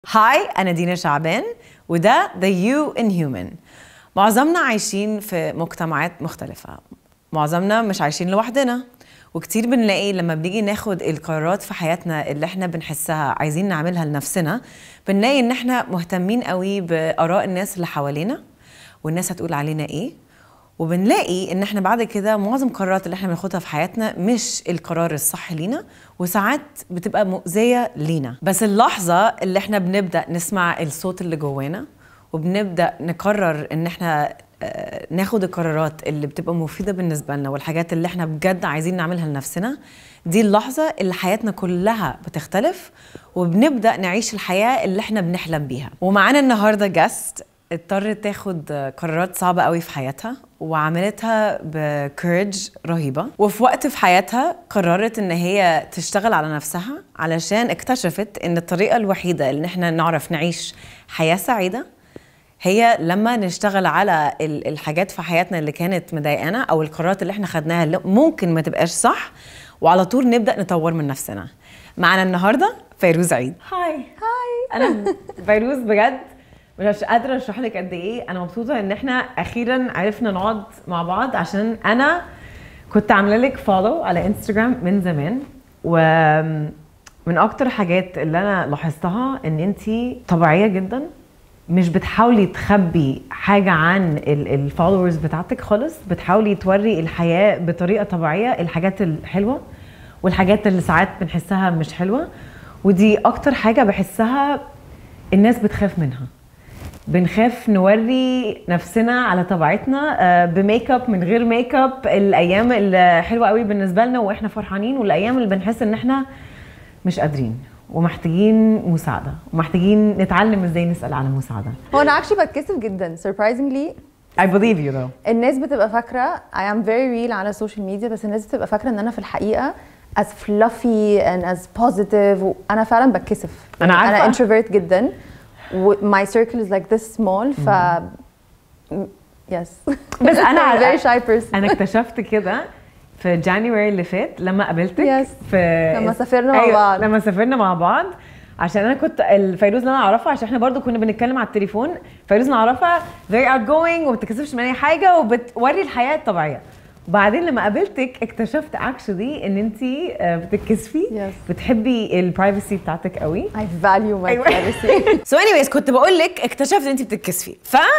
هاي أنا دينا شعبان وده The You in Human معظمنا عايشين في مجتمعات مختلفة معظمنا مش عايشين لوحدنا وكتير بنلاقي لما بنيجي ناخد القرارات في حياتنا اللي احنا بنحسها عايزين نعملها لنفسنا بنلاقي ان احنا مهتمين قوي بآراء الناس اللي حوالينا والناس هتقول علينا ايه وبنلاقي ان احنا بعد كده معظم القرارات اللي احنا بناخدها في حياتنا مش القرار الصح لينا وساعات بتبقى مؤذيه لينا بس اللحظه اللي احنا بنبدا نسمع الصوت اللي جوانا وبنبدا نقرر ان احنا آه، ناخد القرارات اللي بتبقى مفيده بالنسبه لنا والحاجات اللي احنا بجد عايزين نعملها لنفسنا دي اللحظه اللي حياتنا كلها بتختلف وبنبدا نعيش الحياه اللي احنا بنحلم بيها ومعانا النهارده جاست اضطرت تاخد قرارات صعبة قوي في حياتها وعملتها بكورج رهيبة وفي وقت في حياتها قررت ان هي تشتغل على نفسها علشان اكتشفت ان الطريقة الوحيدة ان احنا نعرف نعيش حياة سعيدة هي لما نشتغل على ال- الحاجات في حياتنا اللي كانت مضايقانا او القرارات اللي احنا خدناها اللي ممكن ما تبقاش صح وعلى طول نبدا نطور من نفسنا معنا النهارده فيروز عيد هاي هاي انا فيروز بجد مش قادره اشرح لك قد ايه انا مبسوطه ان احنا اخيرا عرفنا نقعد مع بعض عشان انا كنت عامله لك فولو على انستغرام من زمان ومن اكتر حاجات اللي انا لاحظتها ان انت طبيعيه جدا مش بتحاولي تخبي حاجه عن الفولورز بتاعتك خالص بتحاولي توري الحياه بطريقه طبيعيه الحاجات الحلوه والحاجات اللي ساعات بنحسها مش حلوه ودي اكتر حاجه بحسها الناس بتخاف منها بنخاف نوري نفسنا على طبيعتنا آه، بميك اب من غير ميك اب الايام اللي حلوه قوي بالنسبه لنا واحنا فرحانين والايام اللي بنحس ان احنا مش قادرين ومحتاجين مساعده ومحتاجين نتعلم ازاي نسال على مساعده هو انا اكشلي بتكسف جدا surprisingly I believe you though الناس بتبقى فاكره I am very real على السوشيال ميديا بس الناس بتبقى فاكره ان انا في الحقيقه as fluffy and as positive وانا فعلا بتكسف أنا يعني عارفة. انا introvert جدا و my circle is like this small ف yes بس أنا I'm very shy person انا اكتشفت كده في جانيوري اللي فات لما قابلتك Yes. في لما سافرنا مع أيوة، بعض. لما سافرنا مع بعض عشان انا كنت الفيروز اللي انا اعرفها عشان احنا برضو كنا بنتكلم على التليفون فيروز اللي اعرفها very outgoing وما بتتكسفش من اي حاجه وبتوري الحياه الطبيعيه وبعدين لما قابلتك اكتشفت اكشلي ان انت بتتكسفي Yes. بتحبي البرايفسي بتاعتك قوي I value my أيوة. privacy سو so anyways كنت بقول لك اكتشفت ان انت بتتكسفي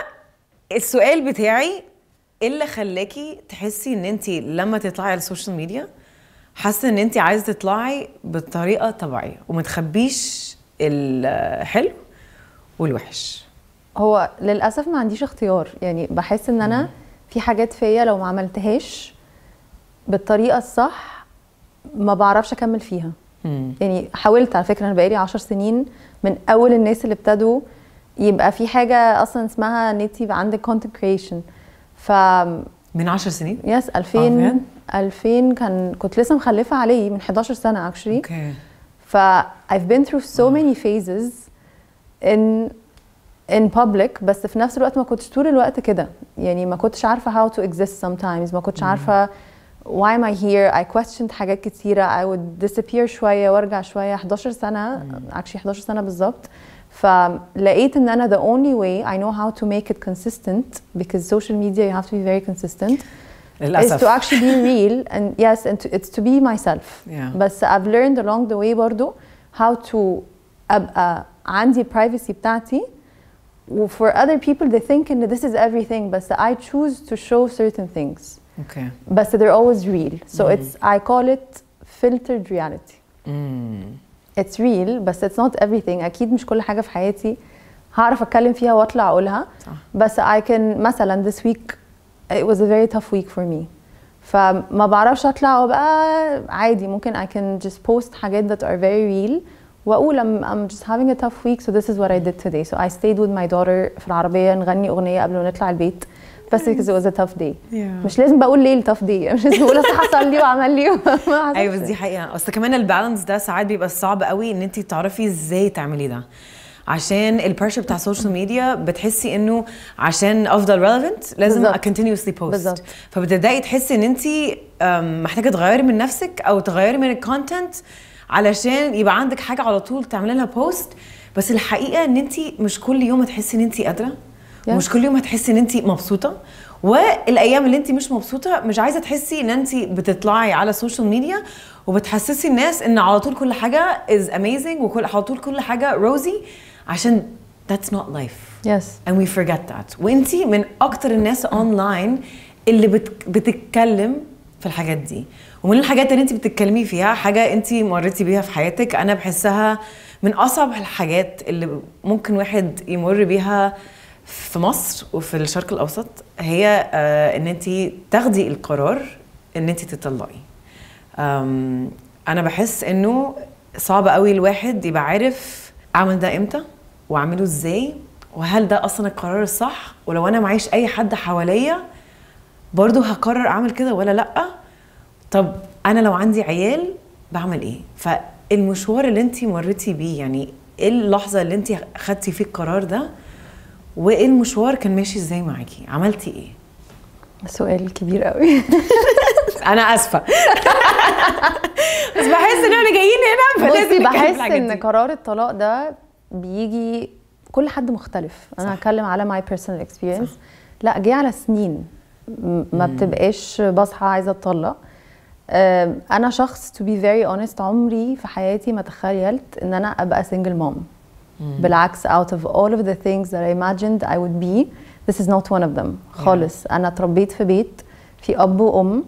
فالسؤال بتاعي ايه اللي خلاكي تحسي ان انت لما تطلعي على السوشيال ميديا حاسه ان انت عايزه تطلعي بطريقه طبيعيه وما تخبيش الحلو والوحش هو للاسف ما عنديش اختيار يعني بحس ان انا في حاجات فيا لو ما عملتهاش بالطريقه الصح ما بعرفش اكمل فيها يعني حاولت على فكره انا بقالي 10 سنين من اول الناس اللي ابتدوا يبقى في حاجه اصلا اسمها ان انت يبقى عندك كونتنت كريشن ف من 10 سنين يس آه، 2000 بجد؟ 2000 كان كنت لسه مخلفه عليه من 11 سنه اكشلي اوكي ف I've been through so many phases in in public بس في نفس الوقت ما كنتش طول الوقت كده يعني ما كنتش عارفة how to exist sometimes ما كنتش عارفة why am I here I questioned حاجات كتيرة I would disappear شوية وارجع شوية 11 سنة actually 11 سنة بالظبط فلقيت ان انا the only way I know how to make it consistent because social media you have to be very consistent is to للاسف actually be real and yes and to, it's to be myself Yeah. بس I've learned along the way برضو how to أبقى عندي privacy بتاعتي و for other people they think ان this is everything بس I choose to show certain things اوكي بس they're always real so it's I call it filtered reality it's real بس it's not everything اكيد مش كل حاجه في حياتي هعرف اتكلم فيها واطلع اقولها صح. بس I can مثلا this week it was a very tough week for me فما بعرفش اطلع وابقى عادي ممكن I can just post حاجات that are very real واقول I'm, I'm just having a tough week so this is what I did today so I stayed with my daughter في العربيه نغني اغنيه قبل ما نطلع البيت بس because it was a tough day Yeah. مش لازم بقول ليه التاف دي مش لازم اقول اصل حصل لي وعمل لي ما حصلش. ايوه بس دي حقيقه اصل كمان البالانس ده ساعات بيبقى صعب قوي ان انت تعرفي ازاي تعملي ده عشان البريشر بتاع السوشيال ميديا بتحسي انه عشان افضل ريليفنت لازم بالظبط. continuously post بالظبط. فبتبداي تحسي ان انت محتاجه تغيري من نفسك او تغيري من الكونتنت علشان يبقى عندك حاجه على طول تعملي لها بوست بس الحقيقه ان انت مش كل يوم هتحسي ان انت قادره Yes. ومش كل يوم هتحسي ان انت مبسوطه والايام اللي انت مش مبسوطه مش عايزه تحسي ان انت بتطلعي على السوشيال ميديا وبتحسسي الناس ان على طول كل حاجه از اميزنج وكل على طول كل حاجه روزي عشان that's not life يس and we forget that وانتي من اكتر الناس اونلاين اللي بت بتتكلم في الحاجات دي ومن الحاجات اللي انت بتتكلمي فيها حاجه انت مريتي بيها في حياتك انا بحسها من اصعب الحاجات اللي ممكن واحد يمر بيها في مصر وفي الشرق الاوسط هي آه ان انت تاخدي القرار ان انت تطلقي أم، انا بحس انه صعب قوي الواحد يبقى عارف اعمل ده امتى واعمله ازاي وهل ده اصلا القرار الصح ولو انا معيش اي حد حواليا برضو هقرر اعمل كده ولا لا طب انا لو عندي عيال بعمل ايه فالمشوار اللي انت مريتي بيه يعني ايه اللحظه اللي انت خدتي فيه القرار ده وايه المشوار كان ماشي ازاي معاكي عملتي ايه سؤال كبير قوي انا اسفه بس بحس ان احنا جايين هنا فلازم بصي نتكلم في بحس الحاجات ان دي. قرار الطلاق ده بيجي كل حد مختلف انا صح. هتكلم على ماي بيرسونال اكسبيرينس لا جه على سنين م- ما بتبقاش بصحى عايزه اتطلق أم، انا شخص to be very honest عمري في حياتي ما تخيلت ان انا ابقى single mom بالعكس out of all of the things that I imagined I would be this is not one of them خالص انا اتربيت في بيت في اب وام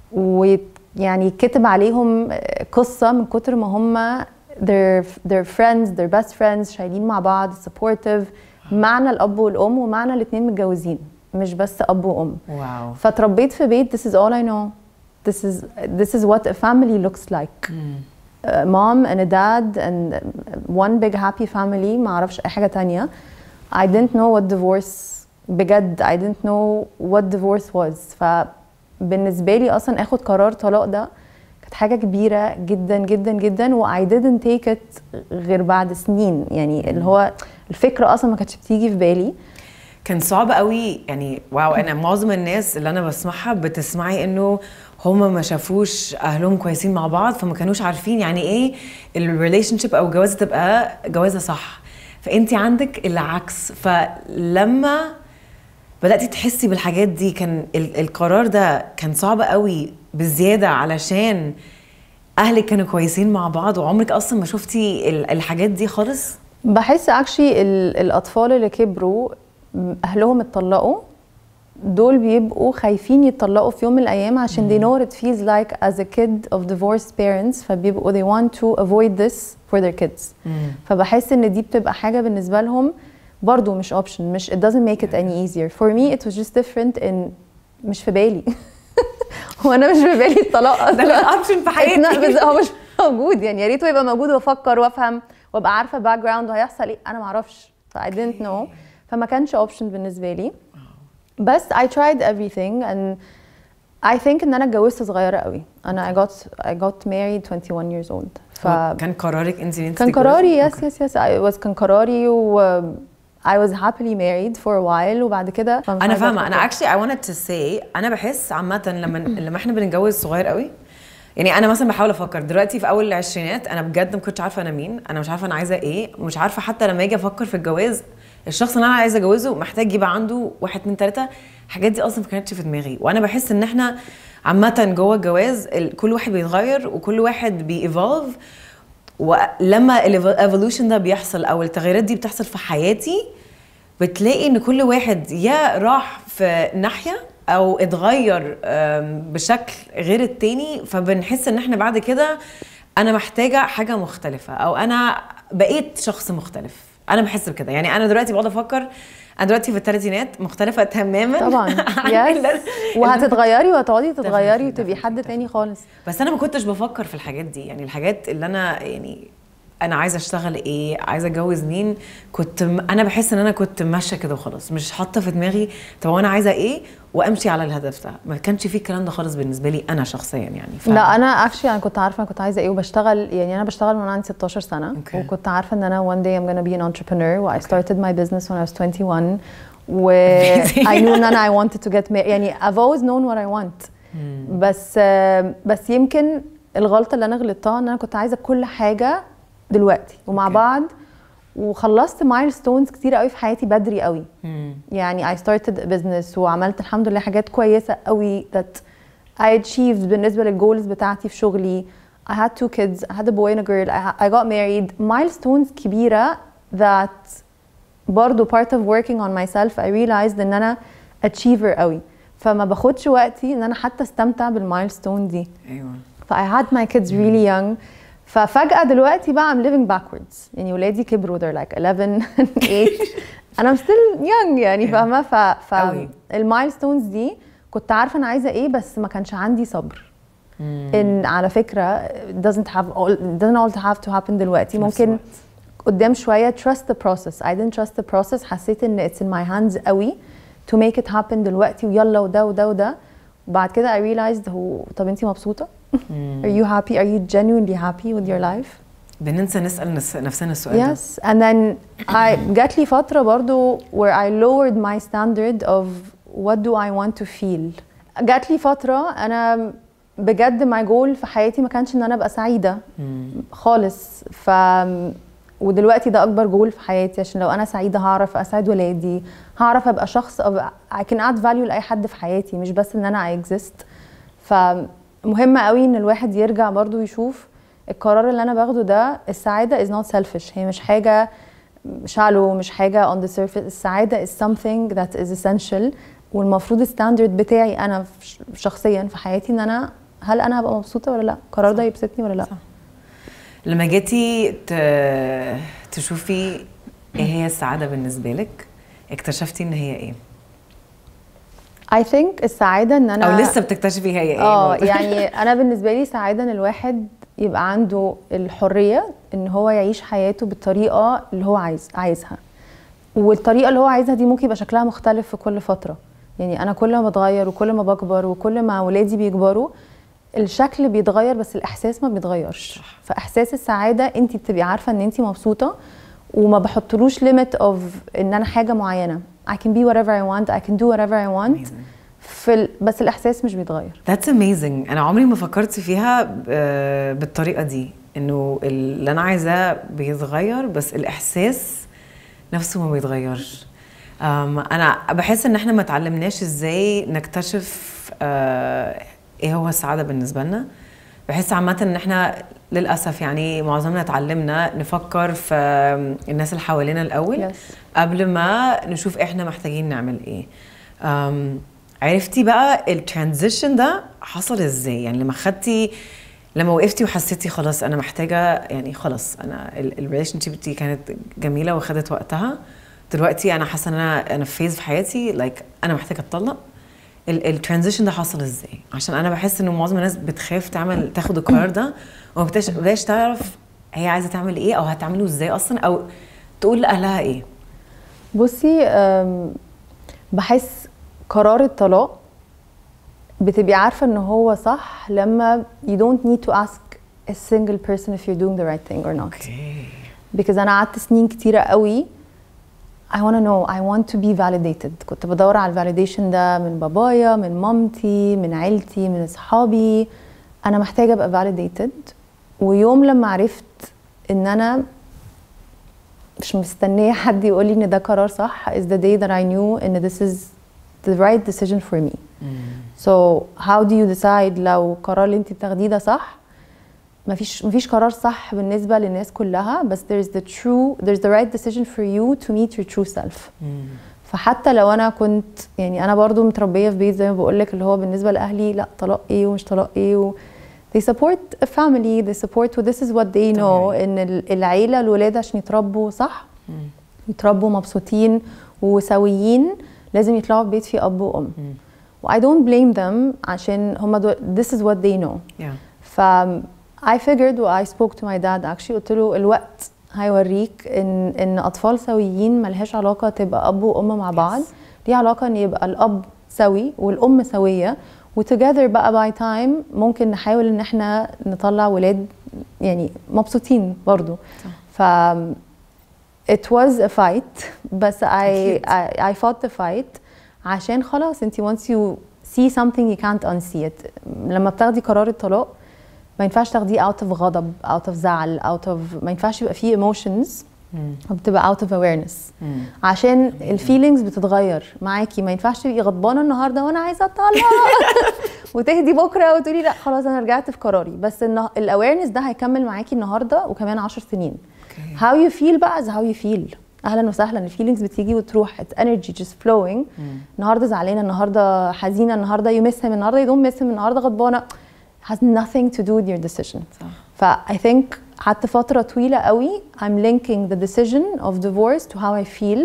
ويعني كتب عليهم قصه من كتر ما هم their their friends their best friends شايلين مع بعض supportive معنى الاب والام ومعنى الاثنين متجوزين مش بس اب وام واو فتربيت في بيت this is all I know this is this is what a family looks like a mom and a dad and one big happy family ما اعرفش اي حاجه تانية I didn't know what divorce بجد I didn't know what divorce was فبالنسبه لي اصلا اخد قرار طلاق ده كانت حاجه كبيره جدا جدا جدا و I didn't take it غير بعد سنين يعني اللي هو الفكره اصلا ما كانتش بتيجي في بالي كان صعب قوي يعني واو انا معظم الناس اللي انا بسمعها بتسمعي انه هما ما شافوش اهلهم كويسين مع بعض فما كانوش عارفين يعني ايه الريليشن شيب او جوازه تبقى جوازه صح فانت عندك العكس فلما بداتي تحسي بالحاجات دي كان ال- القرار ده كان صعب قوي بزياده علشان اهلك كانوا كويسين مع بعض وعمرك اصلا ما شفتي ال- الحاجات دي خالص بحس اكشلي الاطفال اللي كبروا م- اهلهم اتطلقوا دول بيبقوا خايفين يتطلقوا في يوم من الايام عشان they know what it feels like as a kid of divorced parents فبيبقوا they want to avoid this for their kids فبحس ان دي بتبقى حاجه بالنسبه لهم برضو مش option مش it doesn't make it any easier for me it was just different in مش في بالي هو انا مش في بالي الطلاق ده كان option في حياتي. It's not- بس هو مش موجود يعني يا ريته يبقى موجود وافكر وافهم وابقى عارفه باك جراوند وهيحصل ايه انا ما اعرفش ف I didn't know فما كانش اوبشن بالنسبه لي بس I tried everything and I think ان انا اتجوزت صغيره قوي انا I got I got married 21 years old ف كان قرارك انت ان انت كان تتجوزي؟ قراري يس أوكي. يس يس I was كان قراري و I was happily married for a while وبعد كده انا فاهمه انا actually I wanted to say انا بحس عامه لما لما احنا بنتجوز صغير قوي يعني انا مثلا بحاول افكر دلوقتي في اول العشرينات انا بجد ما كنتش عارفه انا مين انا مش عارفه انا عايزه ايه مش عارفه حتى لما اجي افكر في الجواز الشخص اللي انا عايزه اتجوزه محتاج يبقى عنده واحد اتنين تلاته الحاجات دي اصلا ما كانتش في دماغي وانا بحس ان احنا عامه جوه الجواز ال- كل واحد بيتغير وكل واحد بييفولف ولما الايفولوشن ده بيحصل او التغيرات دي بتحصل في حياتي بتلاقي ان كل واحد يا راح في ناحيه او اتغير آم، بشكل غير التاني فبنحس ان احنا بعد كده انا محتاجه حاجه مختلفه او انا بقيت شخص مختلف انا بحس بكده يعني انا دلوقتي بقعد افكر انا دلوقتي في الثلاثينات مختلفه تماما طبعا عن اللي يس أنا- وهتتغيري وهتقعدي تتغيري Definitely, وتبقي definitely, حد تاني خالص بس انا ما كنتش بفكر في الحاجات دي يعني الحاجات اللي انا يعني انا عايزه اشتغل ايه عايزه اتجوز مين كنت م... انا بحس ان انا كنت ماشيه كده وخلاص مش حاطه في دماغي طب انا عايزه ايه وامشي على الهدف ده ما كانش فيه الكلام ده خالص بالنسبه لي انا شخصيا يعني ف... لا انا اكشلي انا كنت عارفه انا كنت عايزه ايه وبشتغل يعني انا بشتغل من عندي 16 سنه Okay. وكنت عارفه ان انا one day I'm gonna be an entrepreneur و I started my business when I was 21 و Amazing. I knew ان انا I wanted to get married يعني I've always known what I want بس آه، بس يمكن الغلطه اللي انا غلطتها ان انا كنت عايزه كل حاجه دلوقتي ومع أوكي. بعض وخلصت مايلستونز كتير قوي في حياتي بدري قوي مم. يعني I started a business وعملت الحمد لله حاجات كويسة قوي that I achieved بالنسبة للجولز بتاعتي في شغلي I had two kids I had a boy and a girl I, I got married milestones كبيرة that برضو part of working on myself I realized ان انا achiever قوي فما باخدش وقتي ان انا حتى استمتع بالمايلستون دي ايوه ف I had my kids really young ففجأة دلوقتي بقى I'm living backwards يعني ولادي كبروا they're like 11 8 and I'm still young يعني Yeah. فاهمة ف, ف أوي. المايلستونز دي كنت عارفة أنا عايزة إيه بس ما كانش عندي صبر إن على فكرة it doesn't have all it doesn't all have to happen دلوقتي في نفس ممكن الوقت. قدام شوية trust the process I didn't trust the process حسيت إن it's in my hands قوي to make it happen دلوقتي ويلا وده وده وده وبعد كده I realized هو طب أنتي مبسوطة؟ Are you happy? Are you genuinely happy with your life? بننسى نسال نس- نفسنا السؤال ده Yes. And then I جات لي فترة برضو where I lowered my standard of what do I want to feel. جات لي فترة أنا بجد my goal في حياتي ما كانش إن أنا أبقى سعيدة خالص ف ودلوقتي ده أكبر جول في حياتي عشان لو أنا سعيدة هعرف أسعد ولادي هعرف أبقى شخص of I can add value لأي حد في حياتي مش بس إن أنا I exist فمهم قوي إن الواحد يرجع برضو يشوف القرار اللي أنا باخده ده السعادة is not selfish هي مش حاجة shallow مش حاجة on the surface السعادة is something that is essential والمفروض الستاندرد بتاعي أنا ش- شخصيا في حياتي إن أنا هل أنا هبقى مبسوطة ولا لأ القرار ده يبسطني ولا لأ صح. لما جيتي ت- تشوفي ايه هي السعاده بالنسبه لك اكتشفتي ان هي ايه I think السعادة إن أنا او لسه بتكتشفي هي ايه اه برضه؟ يعني انا بالنسبه لي سعاده ان الواحد يبقى عنده الحريه ان هو يعيش حياته بالطريقه اللي هو عايز عايزها والطريقه اللي هو عايزها دي ممكن يبقى شكلها مختلف في كل فتره يعني انا كل ما بتغير وكل ما بكبر وكل ما ولادي بيكبروا الشكل بيتغير بس الاحساس ما بيتغيرش فاحساس السعاده انت بتبقي عارفه ان انت مبسوطه وما بحطلوش ليميت اوف ان انا حاجه معينه I can be whatever I want I can do whatever I want Amazing. في ال... بس الاحساس مش بيتغير That's amazing انا عمري ما فكرت فيها ب- بالطريقه دي انه اللي انا عايزاه بيتغير بس الاحساس نفسه ما بيتغيرش أم، انا بحس ان احنا ما اتعلمناش ازاي نكتشف آه، ايه هو السعاده بالنسبه لنا بحس عامه ان احنا للاسف يعني معظمنا اتعلمنا نفكر في الناس اللي حوالينا الاول Yes. قبل ما نشوف احنا محتاجين نعمل ايه أم، عرفتي بقى الترانزيشن ده حصل ازاي يعني لما خدتي لما وقفتي وحسيتي خلاص انا محتاجه يعني خلاص انا الريليشن شيب دي كانت جميله وخدت وقتها دلوقتي انا حاسه ان انا انا في فيز في حياتي لايك انا محتاجه اتطلق الترانزيشن ده حصل ازاي عشان انا بحس ان معظم الناس بتخاف تعمل تاخد القرار ده وما بتش- بتبقاش تعرف هي عايزه تعمل ايه او هتعمله ازاي اصلا او تقول لاهلها ايه بصي أم، بحس قرار الطلاق بتبقي عارفة ان هو صح لما you don't need to ask a single person if you're doing the right thing or not اوكي because انا قعدت سنين كتيرة قوي I want to know I want to be validated كنت بدور على الفاليديشن ده من بابايا من مامتي من عيلتي من اصحابي انا محتاجة ابقى validated ويوم لما عرفت ان انا مش مستنية حد يقول لي ان ده قرار صح is the day that I knew ان this is the right decision for me so how do you decide لو القرار اللي انت بتاخديه ده صح مفيش مفيش قرار صح بالنسبة للناس كلها بس there's the true there's the right decision for you to meet your true self فحتى لو انا كنت يعني انا برضو متربيه في بيت زي ما بقول لك اللي هو بالنسبه لاهلي لا طلاق ايه ومش طلاق ايه و they support a family they support و this is what they know طبيعي. ان ال- العيله الولاد عشان يتربوا صح يتربوا مبسوطين وسويين لازم يطلعوا في بيت فيه اب وام و I don't blame them عشان هم دول this is what they know yeah ف I figured و I spoke to my dad actually قلت له الوقت هيوريك ان ان اطفال سويين ملهاش علاقه تبقى اب وام مع بعض ليه علاقه ان يبقى الاب سوي والام سويه وتوجذر بقى باي تايم ممكن نحاول ان احنا نطلع ولاد يعني مبسوطين برضو ف it was a fight بس I, أكيد. I, I fought the fight عشان خلاص انت once you see something you can't unsee it لما بتاخدي قرار الطلاق ما ينفعش تاخديه اوت اوف غضب اوت اوف زعل اوت اوف ما ينفعش يبقى فيه ايموشنز وبتبقى اوت اوف اويرنس عشان الفيلينجز بتتغير معاكي ما ينفعش تبقي غضبانه النهارده وانا عايزه اطلع وتهدي بكره وتقولي لا خلاص انا رجعت في قراري بس الاويرنس ده هيكمل معاكي النهارده وكمان 10 سنين هاو يو فيل بقى از هاو يو فيل اهلا وسهلا الفيلينجز بتيجي وتروح اتس انرجي جست فلوينج النهارده زعلانه النهارده حزينه النهارده يو مس النهارده يو دونت مس النهارده غضبانه has nothing to do with your decision صح ف I think قعدت فترة طويلة قوي I'm linking the decision of divorce to how I feel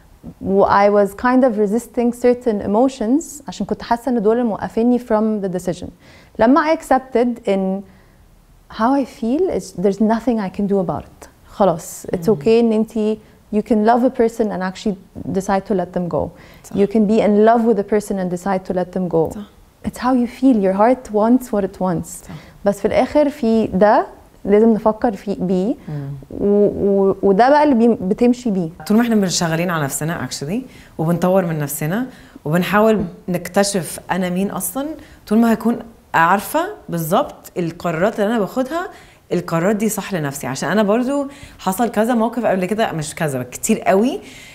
و I was kind of resisting certain emotions عشان كنت حاسة ان دول اللي موقفيني from the decision لما I accepted in how I feel is there's nothing I can do about it خلاص it's okay ان انت you can love a person and actually decide to let them go صح. you can be in love with a person and decide to let them go صح. it's how you feel your heart wants what it wants صح. بس في الاخر في ده لازم نفكر فيه بيه و- و- وده بقى اللي بي- بتمشي بيه طول ما احنا مش شغالين على نفسنا اكشلي وبنطور من نفسنا وبنحاول نكتشف انا مين اصلا طول ما هكون عارفه بالظبط القرارات اللي انا باخدها القرارات دي صح لنفسي عشان انا برضو حصل كذا موقف قبل كده مش كذا كتير قوي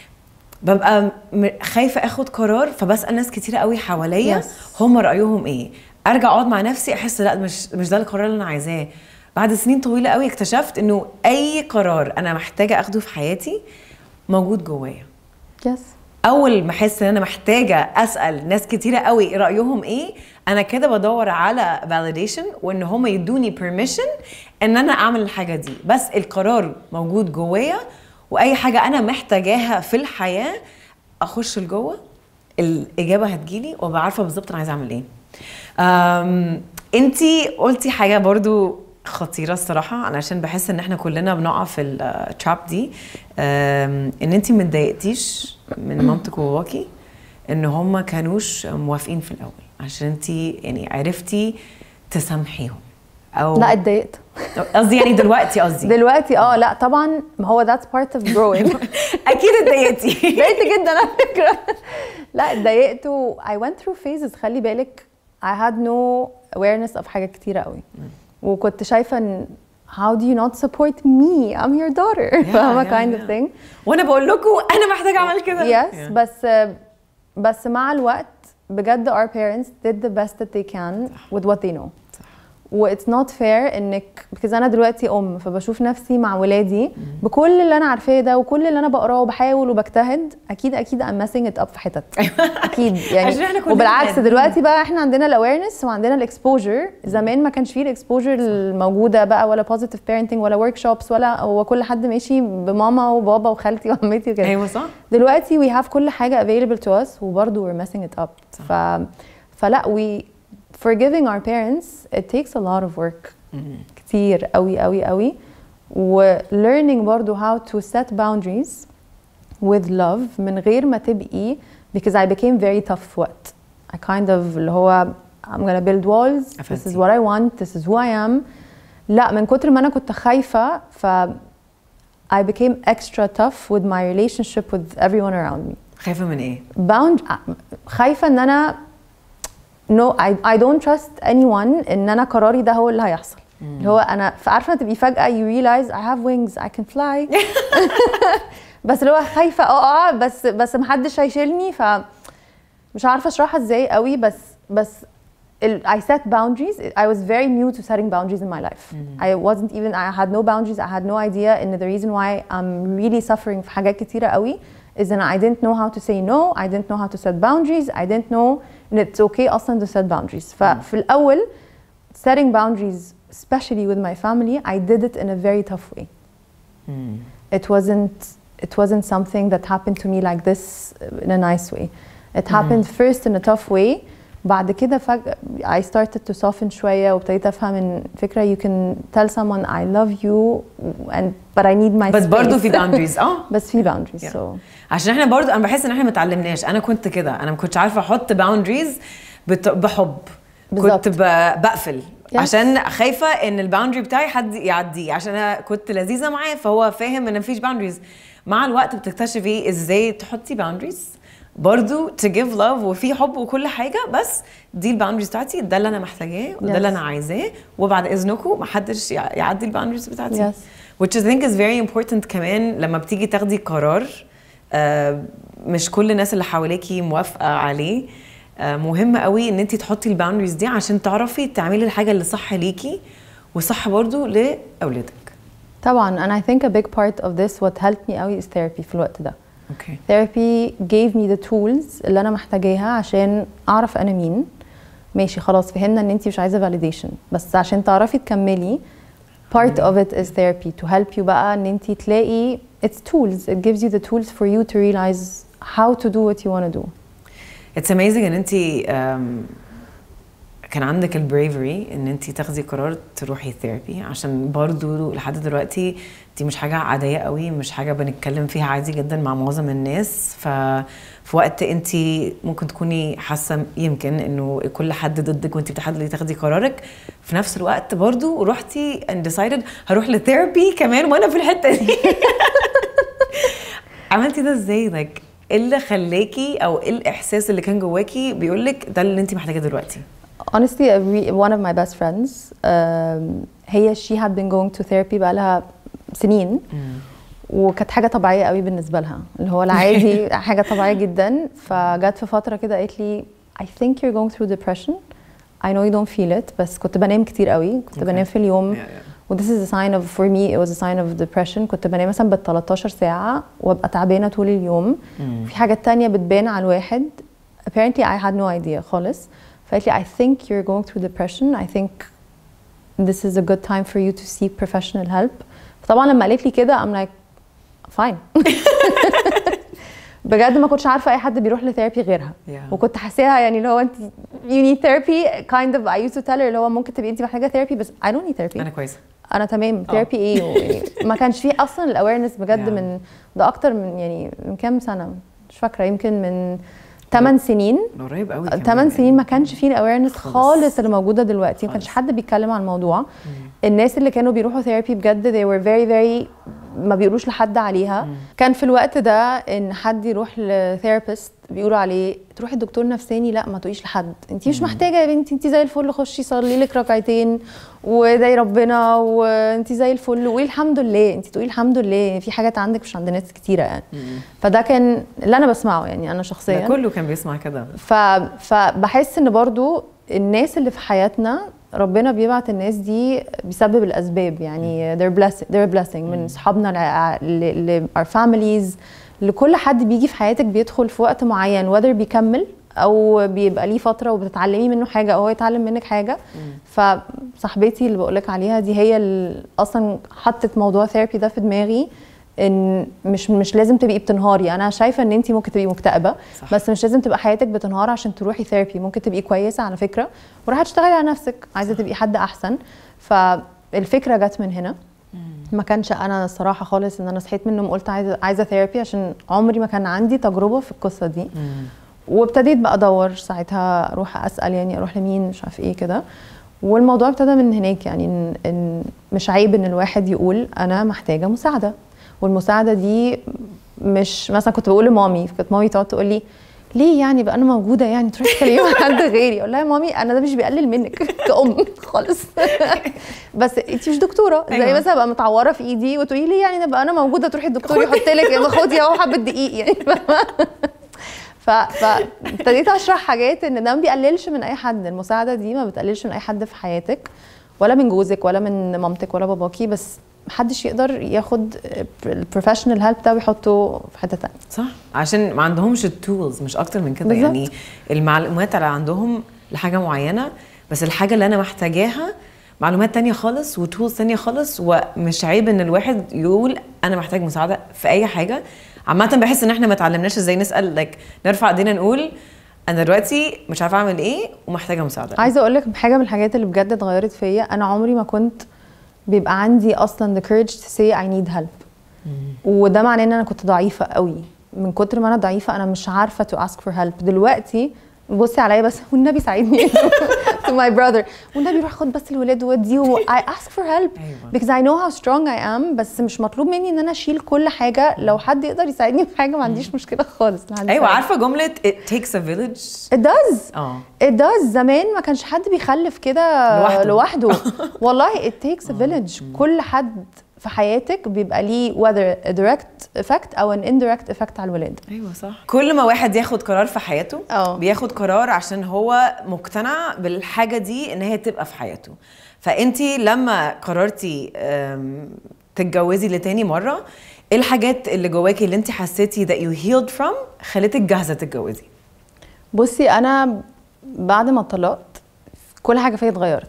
ببقى م- خايفه اخد قرار فبسال ناس كتير قوي حواليا Yes. هم رايهم ايه ارجع اقعد مع نفسي احس لا مش مش ده القرار اللي انا عايزاه بعد سنين طويله قوي اكتشفت انه اي قرار انا محتاجه اخده في حياتي موجود جوايا يس اول ما احس ان انا محتاجه اسال ناس كتيره قوي رايهم ايه انا كده بدور على validation وان هم يدوني permission ان انا اعمل الحاجه دي بس القرار موجود جوايا واي حاجه انا محتاجاها في الحياه اخش لجوه الاجابه هتجيلي وابقى عارفه بالظبط انا عايزه اعمل ايه أم، انتي قلتي حاجه برضو خطيره الصراحه علشان بحس ان احنا كلنا بنقع في التراب دي أم، ان انتي ما اتضايقتيش من مامتك وباباكي ان هم كانوش موافقين في الاول عشان انتي يعني عرفتي تسامحيهم او لا اتضايقت قصدي يعني دلوقتي قصدي دلوقتي اه لا طبعا ما هو that's part of growing اكيد اتضايقتي اتضايقت جدا على فكره لا اتضايقت و I went through phases خلي بالك I had no awareness of حاجات كتيره قوي وكنت شايفه ان how do you not support me I'm your daughter فاهمه yeah, kind of yeah. thing وانا بقول لكم انا محتاجه اعمل كده yes بس بس مع الوقت بجد our parents did the best that they can with what they know و it's not fair انك because انا دلوقتي ام فبشوف نفسي مع ولادي بكل اللي انا عارفاه ده وكل اللي انا بقراه وبحاول وبجتهد اكيد اكيد I'm messing it up في حتت اكيد عشان يعني احنا كلنا وبالعكس بني دلوقتي بقى احنا عندنا الاويرنس وعندنا الاكسبوجر زمان ما كانش فيه الاكسبوجر الموجوده بقى ولا بوزيتيف parenting ولا ورك شوبس ولا هو كل حد ماشي بماما وبابا وخالتي وعمتي وكده ايوه صح دلوقتي we have كل حاجة available to us وبرضه we're messing it up ف فلا we forgiving our parents it takes a lot of work كتير قوي قوي قوي و learning برضه how to set boundaries with love من غير ما تبقي because I became very tough في وقت I kind of اللي هو I'm gonna build walls this is قفلتي. what I want this is who I am لا من كتر ما انا كنت خايفة ف I became extra tough with my relationship with everyone around me. خايفه من ايه Bound خايفة ان انا no I, I don't trust anyone ان انا قراري ده هو اللي هيحصل. اللي هو انا عارفة تبقي فجأة you realize I have wings I can fly بس اللي هو خايفة اقع بس بس محدش هيشيلني ف مش عارفة اشرحها ازاي قوي بس بس ال- I set boundaries. I was very new to setting boundaries in my life. I wasn't even, I had no boundaries. I had no idea. And the reason why I'm really suffering في حاجات كتيرة قوي is that I didn't know how to say no. I didn't know how to set boundaries. I didn't know and it's okay أصلا to set boundaries. ففي الأول setting boundaries, especially with my family, I did it in a very tough way. It wasn't, it wasn't something that happened to me like this in a nice way. It happened first in a tough way. بعد كده فجأة I started to soften شوية وابتديت أفهم إن فكرة you can tell someone I love you and but I need my بس برضه space. في باوندريز اه بس في boundaries Yeah. so عشان احنا برضو انا بحس ان احنا ما اتعلمناش انا كنت كده انا ما كنتش عارفه احط باوندريز بحب بالظبط. كنت ب- بقفل Yes. عشان خايفه ان الباوندري بتاعي حد يعديه عشان انا كنت لذيذه معاه فهو فاهم ان مفيش باوندريز مع الوقت بتكتشفي ازاي تحطي باوندريز برضو to give love وفي حب وكل حاجه بس دي الباوندريز بتاعتي ده اللي انا محتاجاه وده Yes. اللي انا عايزاه وبعد اذنكم محدش يع- يعدي الباوندريز بتاعتي Yes. which I think is very important كمان لما بتيجي تاخدي قرار آه، مش كل الناس اللي حواليكي موافقه عليه آه، مهم قوي ان انت تحطي الباوندريز دي عشان تعرفي تعملي الحاجه اللي صح ليكي وصح برضو لاولادك طبعا and I think a big part of this what helped me قوي is therapy في الوقت ده اوكي therapy gave me the tools اللي انا محتاجاها عشان اعرف انا مين ماشي خلاص فهمنا ان انت مش عايزه validation بس عشان تعرفي تكملي part of it is therapy to help you بقى ان انت تلاقي it's tools it gives you the tools for you to realize how to do what you want to do اتس اميزنج ان انت كان عندك البريفري ان انت تاخدي قرار تروحي ثيرابي عشان برضو لحد دلوقتي دي مش حاجه عاديه قوي مش حاجه بنتكلم فيها عادي جدا مع معظم الناس ف في وقت انت ممكن تكوني حاسه يمكن انه كل حد ضدك وانت بتحاولي تاخدي قرارك في نفس الوقت برضو رحتي and decided هروح لثيرابي كمان وانا في الحته دي عملتي ده ازاي like ايه اللي خلاكي او ايه الاحساس اللي كان جواكي بيقول لك ده اللي انت محتاجاه دلوقتي honestly a re- one of my best friends um, هي she had been going to therapy بقالها سنين وكانت حاجه طبيعيه قوي بالنسبه لها اللي هو العادي حاجه طبيعيه جدا فجت في فتره كده قالت لي I think you're going through depression I know you don't feel it بس كنت بنام كتير قوي كنت Okay. بنام في اليوم Yeah, yeah. و this is a sign of for me it was a sign of depression كنت بنام مثلا بال 13 ساعة وابقى تعبانة طول اليوم في حاجات تانية بتبان على الواحد apparently I had no idea خالص فقالت لي I think you're going through depression I think this is a good time for you to seek professional help طبعا لما قالت لي كده I'm like fine بجد ما كنتش عارفه اي حد بيروح لثيرابي غيرها Yeah. وكنت حاساها يعني اللي هو انت you need therapy kind of I used to tell her اللي هو ممكن تبقي انت محتاجه ثيرابي بس I don't need therapy انا كويسه انا تمام ثيرابي ايه يعني ما كانش فيه اصلا الاويرنس بجد Yeah. من ده اكتر من يعني من كام سنه مش فاكره يمكن من 8 سنين من قريب قوي كمان 8 سنين ما كانش فيه الاويرنس خالص. خالص اللي موجوده دلوقتي ما كانش خالص. حد بيتكلم عن الموضوع الناس اللي كانوا بيروحوا ثيرابي بجد they were very very ما بيقولوش لحد عليها كان في الوقت ده ان حد يروح لثيرابيست بيقولوا عليه تروحي الدكتور نفساني لا ما تقوليش لحد انت مش محتاجه يا بنتي انت زي الفل خشي صلي لك ركعتين وادعي ربنا وانت زي الفل وقولي الحمد لله انت تقولي الحمد لله في حاجات عندك مش عند ناس كتيره يعني فده كان اللي انا بسمعه يعني انا شخصيا ده كله كان بيسمع كده ف... فبحس ان برضو الناس اللي في حياتنا ربنا بيبعت الناس دي بسبب الاسباب يعني they're blessing, they're blessing من صحابنا ل... ل... ل our families لكل حد بيجي في حياتك بيدخل في وقت معين whether بيكمل او بيبقى ليه فتره وبتتعلمي منه حاجه او هو يتعلم منك حاجه فصاحبتي اللي بقولك عليها دي هي اللي اصلا حطت موضوع ثيرابي ده في دماغي ان مش مش لازم تبقي بتنهاري انا شايفه ان انت ممكن تبقي مكتئبه صح. بس مش لازم تبقى حياتك بتنهار عشان تروحي ثيرابي ممكن تبقي كويسه على فكره وراح تشتغلي على نفسك عايزه تبقي حد احسن فالفكره جت من هنا ما كانش انا الصراحه خالص ان انا صحيت من النوم قلت عايزه عايزه ثيرابي عشان عمري ما كان عندي تجربه في القصه دي وابتديت بقى ادور ساعتها اروح اسال يعني اروح لمين مش عارف ايه كده والموضوع ابتدى من هناك يعني ان, إن مش عيب ان الواحد يقول انا محتاجه مساعده والمساعده دي مش مثلا كنت بقول لمامي كانت مامي تقعد تقول لي ليه يعني بقى انا موجوده يعني تروحي تكلمي مع حد غيري اقول لها يا مامي انا ده مش بيقلل منك كأم خالص بس انت مش دكتوره زي أيوة. مثلا ابقى متعوره في ايدي وتقولي لي يعني نبقى انا موجوده تروحي الدكتور يحط لك خدي اهو حبه دقيق يعني فاهمة؟ ف فابتديت اشرح حاجات ان ده ما بيقللش من اي حد المساعده دي ما بتقللش من اي حد في حياتك ولا من جوزك ولا من مامتك ولا باباكي بس محدش يقدر ياخد البروفيشنال هيلب ده ويحطه في حته تانية صح عشان ما عندهمش التولز مش اكتر من كده بالظبط. يعني المعلومات اللي عندهم لحاجه معينه بس الحاجه اللي انا محتاجاها معلومات تانية خالص وتولز تانية خالص ومش عيب ان الواحد يقول انا محتاج مساعده في اي حاجه عامه بحس ان احنا ما اتعلمناش ازاي نسال like نرفع ايدينا نقول انا دلوقتي مش عارفه اعمل ايه ومحتاجه مساعده عايزه اقول لك حاجه من الحاجات اللي بجد اتغيرت فيا انا عمري ما كنت بيبقى عندي اصلا the courage to say I need help وده معناه ان انا كنت ضعيفه قوي من كتر ما انا ضعيفه انا مش عارفه to ask for help دلوقتي بصي عليا بس والنبي ساعدني to my brother والنبي روح خد بس الولاد ودي و I ask for help أيوة. because I know how strong I am بس مش مطلوب مني ان انا اشيل كل حاجه لو حد يقدر يساعدني في حاجه ما عنديش مشكله خالص لو حد ايوه يساعدني. عارفه جمله it takes a village It does اه It does زمان ما كانش حد بيخلف كده لوحده. لوحده والله it takes a village كل حد في حياتك بيبقى ليه whether a direct effect او an indirect effect على الولاد ايوه صح كل ما واحد ياخد قرار في حياته اه. بياخد قرار عشان هو مقتنع بالحاجه دي ان هي تبقى في حياته فانتي لما قررتي أم، تتجوزي لتاني مره ايه الحاجات اللي جواكي اللي انت حسيتي that you healed from خلتك جاهزه تتجوزي بصي انا بعد ما اتطلقت كل حاجه فيا اتغيرت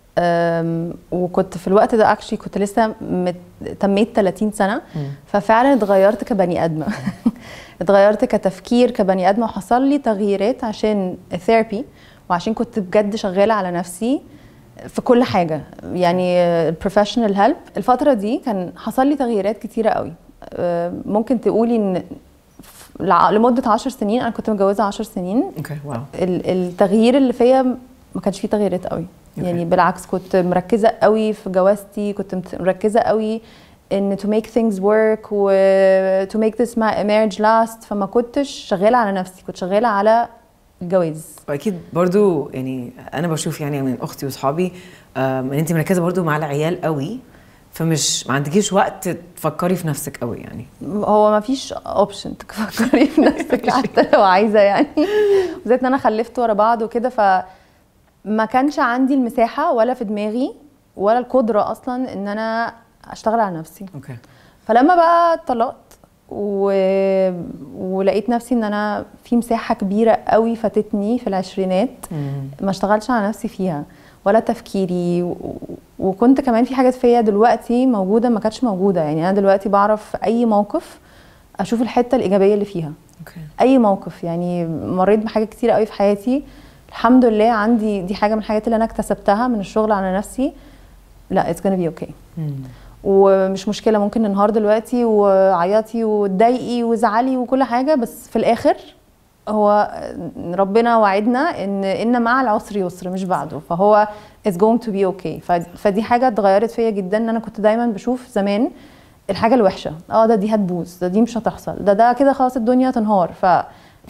أم، وكنت في الوقت ده اكشلي كنت لسه مت... تميت 30 سنه ففعلا اتغيرت كبني ادمه اتغيرت كتفكير كبني ادمه وحصل لي تغييرات عشان الثيرابي وعشان كنت بجد شغاله على نفسي في كل حاجه يعني البروفيشنال هيلب الفتره دي كان حصل لي تغييرات كتيره قوي أم، ممكن تقولي ان ف- لع- لمده 10 سنين انا كنت متجوزه 10 سنين اوكي واو ال- التغيير اللي فيا ما كانش فيه تغييرات قوي أوكي. يعني بالعكس كنت مركزه قوي في جوازتي كنت مت- مركزه قوي ان to make things work و to make this ma- marriage last فما كنتش شغاله على نفسي كنت شغاله على الجواز واكيد برضو يعني انا بشوف يعني من اختي واصحابي أم، ان انت مركزه برضو مع العيال قوي فمش ما عندكيش وقت تفكري في نفسك قوي يعني هو ما فيش اوبشن تفكري في نفسك حتى لو عايزه يعني بالذات ان انا خلفت ورا بعض وكده فما كانش عندي المساحه ولا في دماغي ولا القدره اصلا ان انا اشتغل على نفسي اوكي فلما بقى اتطلقت و... ولقيت نفسي ان انا في مساحه كبيره قوي فاتتني في العشرينات ما اشتغلش على نفسي فيها ولا تفكيري و... وكنت كمان في حاجات فيا دلوقتي موجوده ما كانتش موجوده يعني انا دلوقتي بعرف في اي موقف اشوف الحته الايجابيه اللي فيها اوكي اي موقف يعني مريت بحاجات كتير قوي في حياتي الحمد لله عندي دي حاجه من الحاجات اللي انا اكتسبتها من الشغل على نفسي لا it's gonna be okay ومش مشكله ممكن ننهار دلوقتي وعيطي وتضايقي وزعلي وكل حاجه بس في الاخر هو ربنا وعدنا ان ان مع العسر يسر مش بعده فهو it's going to be okay ف- فدي حاجه اتغيرت فيا جدا ان انا كنت دايما بشوف زمان الحاجه الوحشه اه ده دي هتبوظ ده دي مش هتحصل ده ده كده خلاص الدنيا تنهار فلا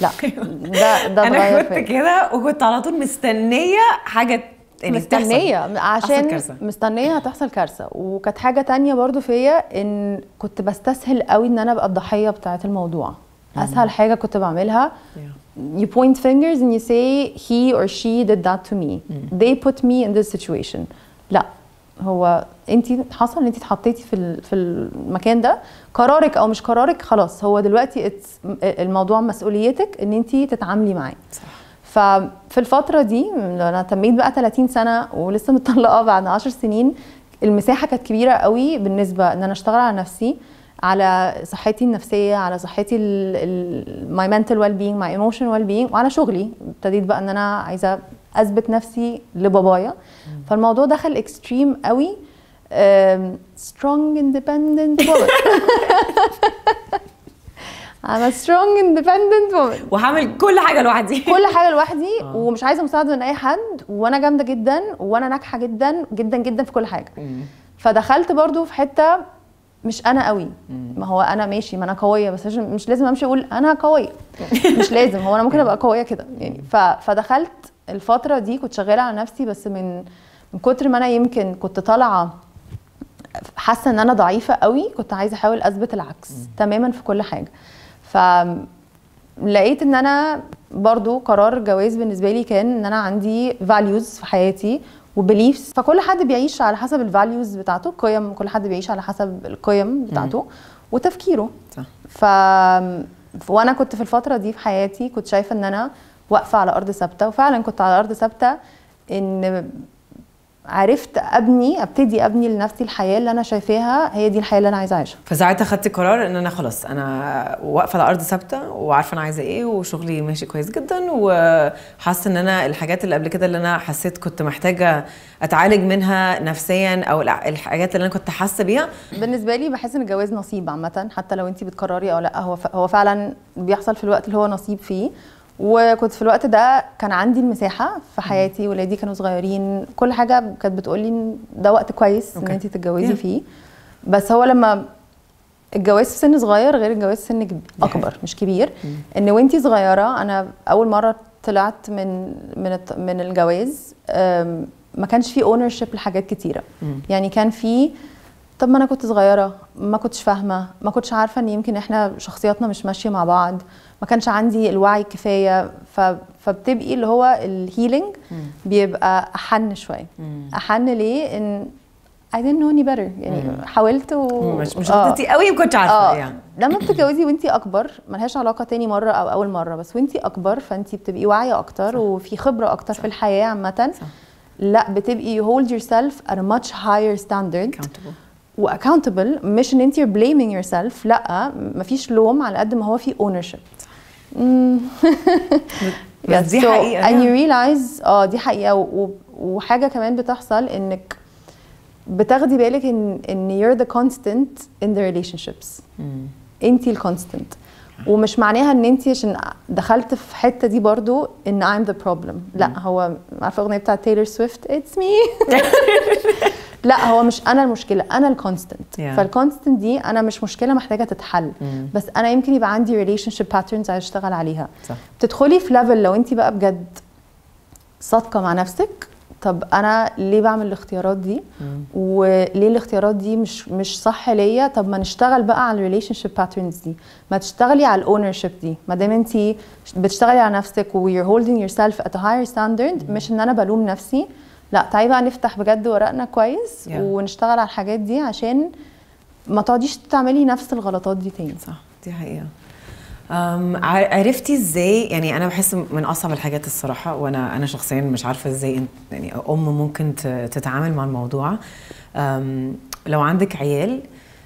ده ده انا اتغير كنت فيا كده وكنت على طول مستنيه حاجه يعني تحصل. مستنيه تحصل عشان كارثة. مستنيه هتحصل كارثه وكانت حاجه تانية برضو فيا ان كنت بستسهل قوي ان انا ابقى الضحيه بتاعه الموضوع اسهل حاجه كنت بعملها Yeah. you point fingers and you say he or she did that to me they put me in this situation لا هو انت حصل ان انت اتحطيتي في ال- في المكان ده قرارك او مش قرارك خلاص هو دلوقتي it's- الموضوع مسؤوليتك ان انت تتعاملي معاه صح ففي الفترة دي انا تميت بقى 30 سنة ولسه مطلقة بعد 10 سنين المساحة كانت كبيرة قوي بالنسبة ان انا اشتغل على نفسي على صحتي النفسية على صحتي my mental well being my emotional well being وعلى شغلي ابتديت بقى ان انا عايزة اثبت نفسي لبابايا فالموضوع دخل اكستريم قوي um, strong independent woman I'm a strong independent woman وهعمل كل حاجه لوحدي كل حاجه لوحدي ومش عايزه مساعده من اي حد وانا جامده جدا وانا ناجحه جدا جدا جدا في كل حاجه فدخلت برضو في حته مش انا قوي ما هو انا ماشي ما انا قويه بس مش- مش لازم امشي اقول انا قويه مش لازم هو انا ممكن ابقى قويه كده يعني ف... فدخلت الفتره دي كنت شغاله على نفسي بس من من كتر ما انا يمكن كنت طالعه حاسه ان انا ضعيفه قوي كنت عايزه احاول اثبت العكس تماما في كل حاجه ف لقيت ان انا برضو قرار جواز بالنسبه لي كان ان انا عندي values في حياتي وبيليفز فكل حد بيعيش على حسب الفاليوز بتاعته القيم كل حد بيعيش على حسب القيم بتاعته وتفكيره صح ف وانا كنت في الفتره دي في حياتي كنت شايفه ان انا واقفه على ارض ثابته وفعلا كنت على ارض ثابته ان عرفت ابني ابتدي ابني لنفسي الحياه اللي انا شايفاها هي دي الحياه اللي انا عايزه اعيشها فساعتها خدت قرار ان انا خلاص انا واقفه على ارض ثابته وعارفه انا عايزه ايه وشغلي ماشي كويس جدا وحاسه ان انا الحاجات اللي قبل كده اللي انا حسيت كنت محتاجه اتعالج منها نفسيا او الع- الحاجات اللي انا كنت حاسه بيها بالنسبه لي بحس ان الجواز نصيب عامه حتى لو انت بتقرري او لا هو ف... هو فعلا بيحصل في الوقت اللي هو نصيب فيه وكنت في الوقت ده كان عندي المساحه في حياتي ولادي كانوا صغيرين كل حاجه كانت بتقولي ان ده وقت كويس ان أوكي. انت تتجوزي Yeah. فيه بس هو لما الجواز في سن صغير غير الجواز في سن كب- اكبر مش كبير ان وانتي صغيره انا اول مره طلعت من من الت- من الجواز أم، ما كانش في اونر شيب لحاجات كتيره يعني كان في طب ما انا كنت صغيره ما كنتش فاهمه ما كنتش عارفه ان يمكن احنا شخصياتنا مش ماشيه مع بعض ما كانش عندي الوعي الكفايه ف... فبتبقي اللي هو الهيلينج بيبقى احن شويه احن ليه ان I didn't know any better يعني حاولت و... مش مش آه. غلطتي قوي ما كنتش عارفه اه يعني لما بتتجوزي وانتي اكبر ملهاش علاقه تاني مره او اول مره بس وانتي اكبر فانتي بتبقي واعيه اكتر صح. وفي خبره اكتر صح. في الحياه عامه صح. لا بتبقي you hold yourself at a much higher standard accountable واكاونتبل مش ان انت blaming yourself لا مفيش لوم على قد ما هو في ownership مم. بس دي So, حقيقة، and yeah. you realize اه دي حقيقه و- و- وحاجه كمان بتحصل انك بتاخدي بالك ان ان you're the constant in the relationships انت الكونستنت ومش معناها ان انت عشان دخلت في حته دي برضو ان I'm the problem لا هو عارفه الاغنيه بتاعت تايلور سويفت اتس مي لا هو مش انا المشكله انا الكونستنت Yeah. فالكونستنت دي انا مش مشكله محتاجه تتحل بس انا يمكن يبقى عندي ريليشن شيب باترنز عايز اشتغل عليها صح تدخلي في ليفل لو انت بقى بجد صادقه مع نفسك طب انا ليه بعمل الاختيارات دي وليه الاختيارات دي مش مش صح ليا طب ما نشتغل بقى على الريليشن شيب باترنز دي ما تشتغلي على الاونر شيب دي ما دام انت بتشتغلي على نفسك و you're holding yourself at a higher standard مش ان انا بلوم نفسي لا تعالي بقى نفتح بجد ورقنا كويس Yeah. ونشتغل على الحاجات دي عشان ما تقعديش تعملي نفس الغلطات دي تاني صح دي حقيقة أم ع- عرفتي ازاي يعني انا بحس من اصعب الحاجات الصراحه وانا انا شخصيا مش عارفه ازاي انت يعني ام ممكن ت- تتعامل مع الموضوع أم لو عندك عيال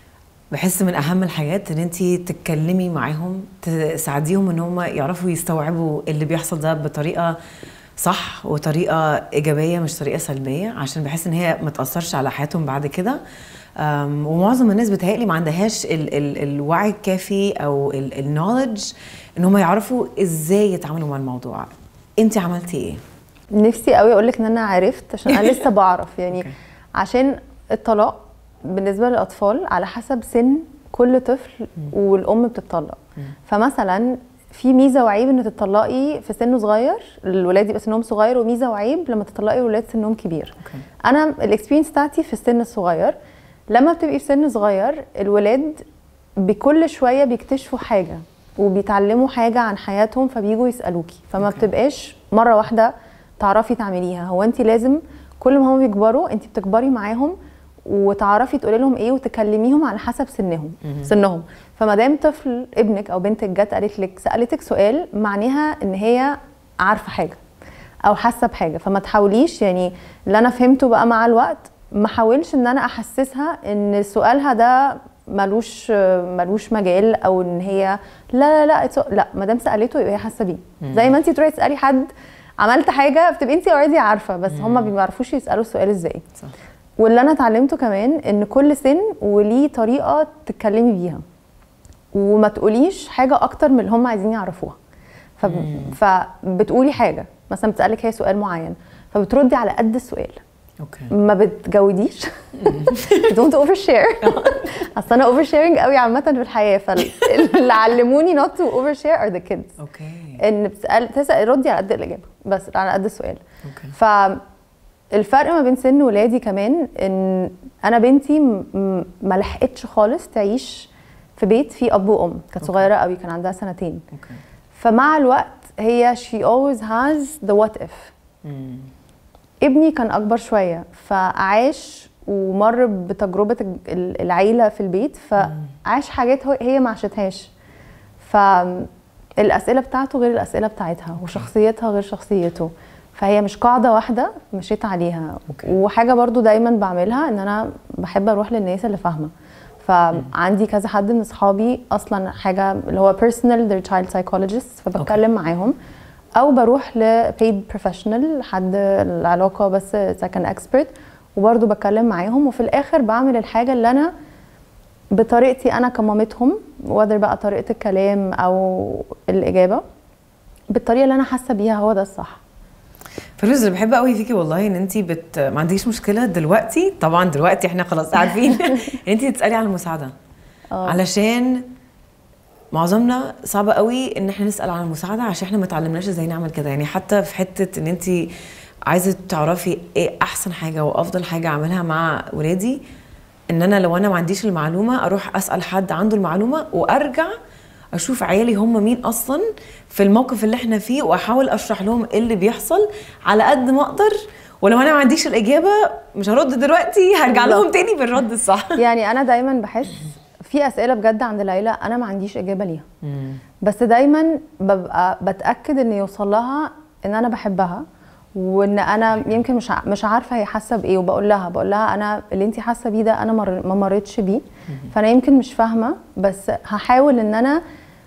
بحس من اهم الحاجات ان انت تتكلمي معاهم تساعديهم ان هم يعرفوا يستوعبوا اللي بيحصل ده بطريقه صح وطريقه ايجابيه مش طريقه سلبيه عشان بحس ان هي ما تاثرش على حياتهم بعد كده أم، ومعظم الناس بتهيألي ما عندهاش ال ال الوعي الكافي او النولج ان هم يعرفوا ازاي يتعاملوا مع الموضوع انت عملتي ايه نفسي قوي اقول لك ان انا عرفت عشان انا لسه بعرف يعني أوكي. عشان الطلاق بالنسبه للاطفال على حسب سن كل طفل والام بتطلق فمثلا في ميزه وعيب ان تطلقي في سن صغير الولاد يبقى سنهم صغير وميزه وعيب لما تطلقي الولاد سنهم كبير أوكي. انا الاكسبيرينس بتاعتي في السن الصغير لما بتبقي في سن صغير الولاد بكل شويه بيكتشفوا حاجه وبيتعلموا حاجه عن حياتهم فبييجوا يسالوكي فما أوكي. بتبقاش مره واحده تعرفي تعمليها هو انت لازم كل ما هم بيكبروا انت بتكبري معاهم وتعرفي تقولي لهم ايه وتكلميهم على حسب سنهم سنهم فما دام طفل ابنك او بنتك جت قالت لك سالتك سؤال معناها ان هي عارفه حاجه او حاسه بحاجه فما تحاوليش يعني اللي انا فهمته بقى مع الوقت ما حاولش ان انا احسسها ان سؤالها ده ملوش ملوش مجال او ان هي لا لا لا it's- لا ما دام سالته يبقى هي حاسه بيه زي ما انت تروحي تسالي حد عملت حاجه بتبقي انت اوريدي عارفه بس هم ما بيعرفوش يسالوا السؤال ازاي صح واللي انا اتعلمته كمان ان كل سن وليه طريقه تتكلمي بيها وما تقوليش حاجه اكتر من اللي هم عايزين يعرفوها فب... فبتقولي حاجه مثلا بتسالك هي سؤال معين فبتردي على قد السؤال اوكي ما بتجوديش don't اوفر شير اصل انا اوفر شيرنج قوي عامه في الحياه فاللي علموني not to اوفر شير are the kids اوكي ان بتسال تسال ردي على قد الاجابه بس على قد السؤال اوكي فالفرق ما بين سن ولادي كمان ان انا بنتي م- م- ما لحقتش خالص تعيش في بيت فيه اب وام كانت أوكي. صغيره قوي كان عندها سنتين اوكي فمع الوقت هي she always has the what if مم. ابني كان اكبر شويه فعاش ومر بتجربه الج- ال- العيله في البيت فعاش حاجات هو- هي ما عاشتهاش فالاسئله بتاعته غير الاسئله بتاعتها وشخصيتها غير شخصيته فهي مش قاعده واحده مشيت عليها أوكي. وحاجه برضو دايما بعملها ان انا بحب اروح للناس اللي فاهمه فعندي كذا حد من اصحابي اصلا حاجه اللي هو personal their child psychologist فبتكلم معاهم او بروح ل paid professional حد العلاقه بس سكن expert وبرضه بتكلم معاهم وفي الاخر بعمل الحاجه اللي انا بطريقتي انا كمامتهم whether بقى طريقه الكلام او الاجابه بالطريقه اللي انا حاسه بيها هو ده الصح فلوس اللي بحب قوي فيكي والله ان انت بت ما عندكيش مشكله دلوقتي طبعا دلوقتي احنا خلاص عارفين ان انت تسالي على المساعده آه. علشان معظمنا صعب قوي ان احنا نسال عن المساعده عشان احنا ما اتعلمناش ازاي نعمل كده يعني حتى في حته ان انت عايزه تعرفي ايه احسن حاجه وافضل حاجه اعملها مع ولادي ان انا لو انا ما عنديش المعلومه اروح اسال حد عنده المعلومه وارجع اشوف عيالي هم مين اصلا في الموقف اللي احنا فيه واحاول اشرح لهم ايه اللي بيحصل على قد ما اقدر ولو انا ما عنديش الاجابه مش هرد دلوقتي هرجع لهم تاني بالرد الصح يعني انا دايما بحس في اسئله بجد عند ليلى انا ما عنديش اجابه ليها بس دايما ببقى بتاكد ان يوصل لها ان انا بحبها وان انا يمكن مش ع- مش عارفه هي حاسه بايه وبقول لها بقول لها انا اللي انت حاسه بيه ده انا مر ما مريتش بيه فانا يمكن مش فاهمه بس هحاول ان انا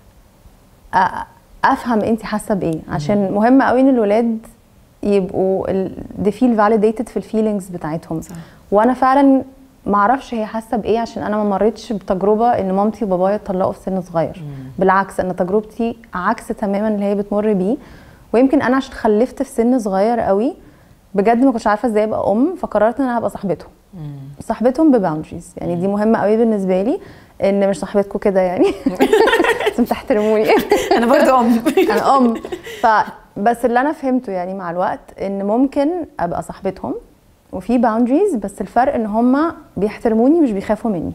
أ- افهم انت حاسه بايه عشان مهم قوي ان الولاد يبقوا they feel validated في الفيلينجز بتاعتهم صح. وانا فعلا ما اعرفش هي حاسه بايه عشان انا ما مريتش بتجربه ان مامتي وبابايا اتطلقوا في سن صغير بالعكس ان تجربتي عكس تماما اللي هي بتمر بيه ويمكن انا عشان خلفت في سن صغير قوي بجد ما كنتش عارفه ازاي ابقى ام فقررت ان انا هبقى صاحبتهم صاحبتهم بباوندريز يعني دي مهمه قوي بالنسبه لي ان مش صاحبتكم كده يعني لازم تحترموني انا برضو ام انا ام ف بس اللي انا فهمته يعني مع الوقت ان ممكن ابقى صاحبتهم وفي باوندريز بس الفرق ان هم بيحترموني مش بيخافوا مني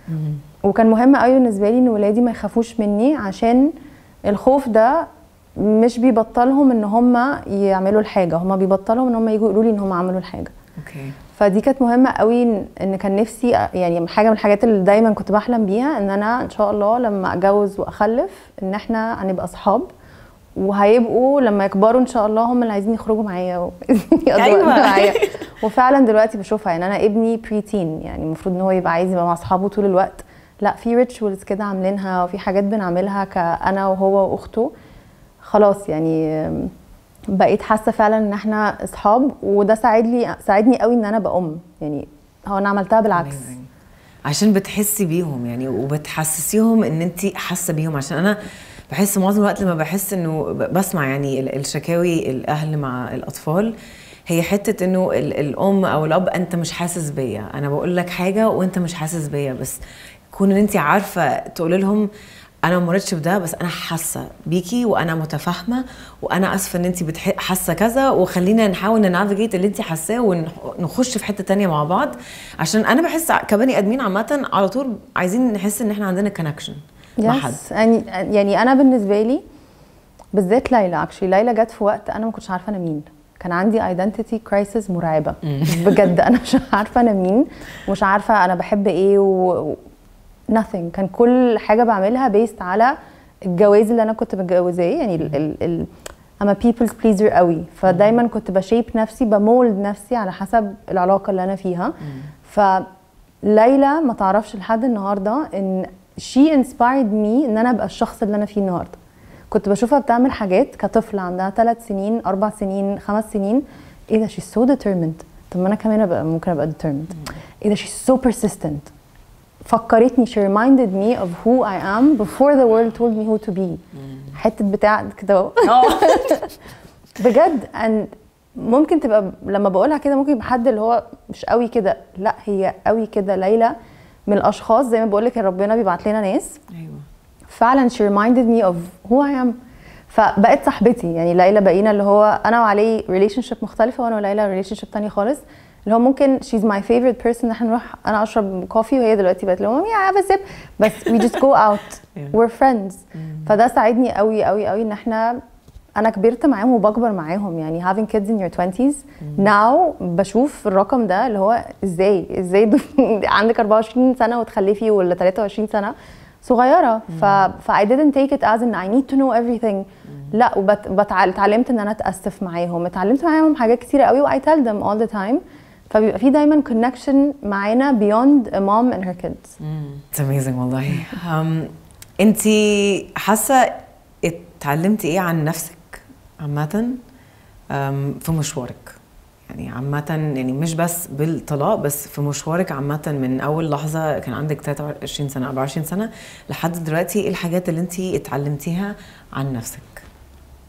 وكان مهم قوي بالنسبه لي ان ولادي ما يخافوش مني عشان الخوف ده مش بيبطلهم ان هم يعملوا الحاجه هم بيبطلهم ان هم يجوا يقولوا لي ان هم عملوا الحاجه اوكي فدي كانت مهمه قوي إن- ان كان نفسي يعني حاجه من الحاجات اللي دايما كنت بحلم بيها ان انا ان شاء الله لما اتجوز واخلف ان احنا هنبقى اصحاب وهيبقوا لما يكبروا ان شاء الله هم اللي عايزين يخرجوا معايا ويقضوا أيوة. وقت معايا وفعلا دلوقتي بشوفها يعني انا ابني بريتين يعني المفروض ان هو يبقى عايز يبقى مع اصحابه طول الوقت لا في ريتشولز كده عاملينها وفي حاجات بنعملها كانا وهو واخته خلاص يعني بقيت حاسه فعلا ان احنا اصحاب وده ساعد لي ساعدني قوي ان انا ابقى ام يعني هو انا عملتها بالعكس Amazing. عشان بتحسي بيهم يعني وبتحسسيهم ان انت حاسه بيهم عشان انا بحس معظم الوقت لما بحس انه ب- بسمع يعني ال- الشكاوي الاهل مع الاطفال هي حته انه ال- الام او الاب انت مش حاسس بيا انا بقول لك حاجه وانت مش حاسس بيا بس كون ان انت عارفه تقولي لهم انا ما مريتش بده بس انا حاسه بيكي وانا متفاهمه وانا اسفه ان انت بتح- حاسه كذا وخلينا نحاول ننافيجيت اللي انت حاساه ونخش في حته تانية مع بعض عشان انا بحس ع- كبني ادمين عامه على طول عايزين نحس ان احنا عندنا كونكشن مع حد يس يعني يعني انا بالنسبه لي بالذات ليلى اكشلي ليلى جت في وقت انا ما كنتش عارفه انا مين كان عندي ايدنتيتي كرايسيس مرعبه بجد انا مش عارفه انا مين مش عارفه انا بحب ايه و nothing كان كل حاجه بعملها بيست على الجواز اللي انا كنت متجوزاه يعني ال ال ال I'm a people's pleaser قوي فدايما كنت بشيب نفسي بمولد نفسي على حسب العلاقه اللي انا فيها فليلى ما تعرفش لحد النهارده ان she inspired me ان انا ابقى الشخص اللي انا فيه النهارده كنت بشوفها بتعمل حاجات كطفله عندها ثلاث سنين اربع سنين خمس سنين ايه ده she's so determined طب ما انا كمان ابقى ممكن ابقى determined ايه ده she's so persistent فكرتني she reminded me of who I am before the world told me who to be حته بتاع كده اهو بجد and ممكن تبقى لما بقولها كده ممكن يبقى حد اللي هو مش قوي كده لا هي قوي كده ليلى من الاشخاص زي ما بقول لك ربنا بيبعت لنا ناس ايوه فعلا she reminded me of who I am فبقت صاحبتي يعني ليلى بقينا اللي هو انا وعلي ريليشن شيب مختلفه وانا وليلى ريليشن شيب تانية خالص اللي هو ممكن she's my favorite person ان احنا نروح انا اشرب كوفي وهي دلوقتي بقت اللي هو مامي have a sip بس we just go out Yeah. we're friends فده ساعدني قوي قوي قوي ان احنا انا كبرت معاهم وبكبر معاهم يعني having kids in your 20s now بشوف الرقم ده اللي هو ازاي ازاي دو- عندك 24 سنه وتخلفي ولا 23 سنه صغيره ف ف I didn't take it as in I need to know everything لا واتعلمت ان انا اتاسف معاهم اتعلمت معاهم حاجات كتيره قوي و I tell them all the time فبيبقى في دايما connection معانا beyond a mom and her kids It's amazing والله um, انت حاسه اتعلمتي ايه عن نفسك عامه um, في مشوارك يعني عامة يعني مش بس بالطلاق بس في مشوارك عامة من أول لحظة كان عندك 23 سنة 24 سنة لحد دلوقتي إيه الحاجات اللي أنت اتعلمتيها عن نفسك؟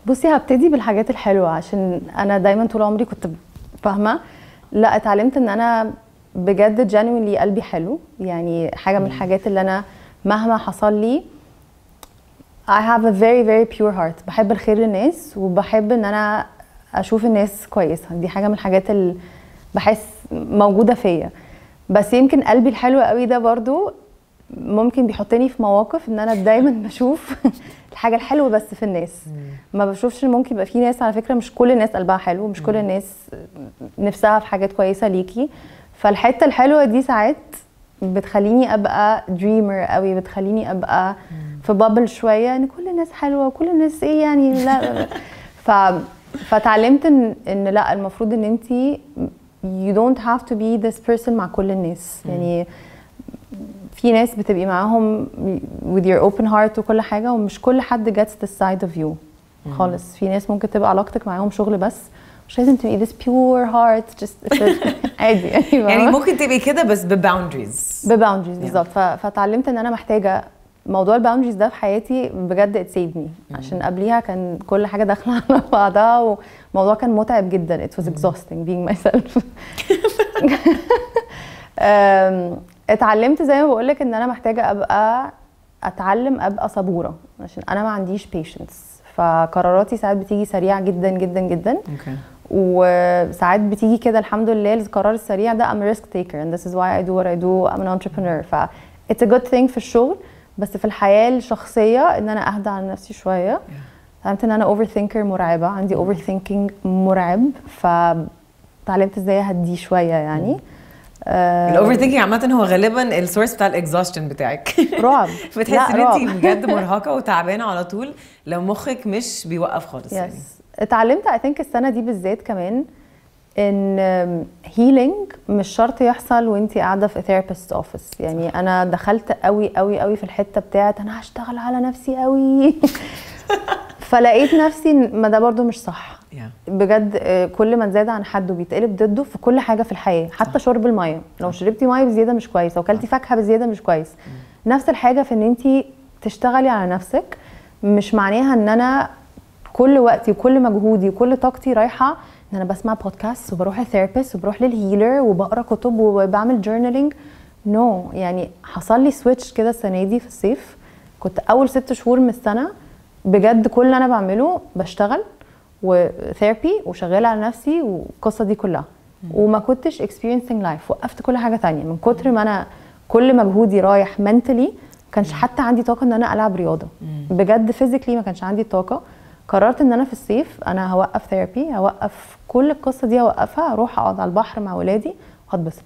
بصي هبتدي بالحاجات الحلوه عشان انا دايما طول عمري كنت فاهمه لا اتعلمت ان انا بجد genuinely قلبي حلو يعني حاجه من الحاجات اللي انا مهما حصل لي I have a very very pure heart بحب الخير للناس وبحب ان انا اشوف الناس كويسه دي حاجه من الحاجات اللي بحس موجوده فيا بس يمكن قلبي الحلو قوي ده برضو ممكن بيحطني في مواقف ان انا دايما بشوف الحاجه الحلوه بس في الناس ما بشوفش ان ممكن يبقى في ناس على فكره مش كل الناس قلبها حلو مش كل الناس نفسها في حاجات كويسه ليكي فالحته الحلوه دي ساعات بتخليني ابقى دريمر قوي بتخليني ابقى في بابل شويه ان كل الناس حلوه وكل الناس ايه يعني لا ف فتعلمت ان ان لا المفروض ان انت you don't have to be this person مع كل الناس يعني في ناس بتبقي معاهم with your open heart وكل حاجه ومش كل حد gets this side of you خالص في ناس ممكن تبقى علاقتك معاهم شغل بس مش لازم تبقي this pure heart just عادي يعني يعني فاهمة؟ ممكن تبقي كده بس بباوندريز بباوندريز بالظبط ف- فتعلمت ان انا محتاجه موضوع الباوندريز ده في حياتي بجد ات سيف مي عشان قبليها كان كل حاجه داخله على بعضها والموضوع كان متعب جدا it was exhausting being myself أم، اتعلمت زي ما بقول لك ان انا محتاجه ابقى اتعلم ابقى صبوره عشان انا ما عنديش patience فقراراتي ساعات بتيجي سريعه جدا جدا جدا اوكي وساعات بتيجي كده الحمد لله القرار السريع ده I'm a risk taker and this is why I do what I do I'm an entrepreneur ف it's a good thing في الشغل بس في الحياة الشخصية ان انا اهدى على نفسي شوية اتعلمت ان انا اوفر ثينكر مرعبة عندي اوفر ثينكينج مرعب فتعلمت ازاي اهديه شوية يعني آه، الاوفر ثينكينج عامه هو غالبا السورس بتاع الاكزوستشن بتاعك رعب بتحسي لا، ان رعب. انت بجد مرهقه وتعبانه على طول لو مخك مش بيوقف خالص يعني يس اتعلمت اي ثينك السنه دي بالذات كمان ان هيلينج مش شرط يحصل وانت قاعده في ثيرابيست اوفيس يعني انا دخلت قوي قوي قوي في الحته بتاعت انا هشتغل على نفسي قوي فلقيت نفسي إن ما ده برضو مش صح Yeah. بجد آه، كل ما زاد عن حد وبيتقلب ضده في كل حاجه في الحياه حتى شرب الميه لو شربتي ميه بزياده مش كويس لو كلتي فاكهه بزياده مش كويس نفس الحاجه في ان انت تشتغلي على نفسك مش معناها ان انا كل وقتي وكل مجهودي وكل طاقتي رايحه ان انا بسمع بودكاست وبروح للثيرابيست وبروح للهيلر وبقرا كتب وبعمل جورنالينج نو no. يعني حصل لي سويتش كده السنه دي في الصيف كنت اول ست شهور من السنه بجد كل اللي انا بعمله بشتغل وثيرابي وشغاله على نفسي والقصه دي كلها وما كنتش experiencing life وقفت كل حاجه تانية من كتر ما انا كل مجهودي رايح منتلي كانش حتى عندي طاقه ان انا العب رياضه بجد فيزيكلي ما كانش عندي طاقه قررت ان انا في الصيف انا هوقف ثيرابي هوقف كل القصه دي هوقفها اروح اقعد على البحر مع ولادي وهتبسط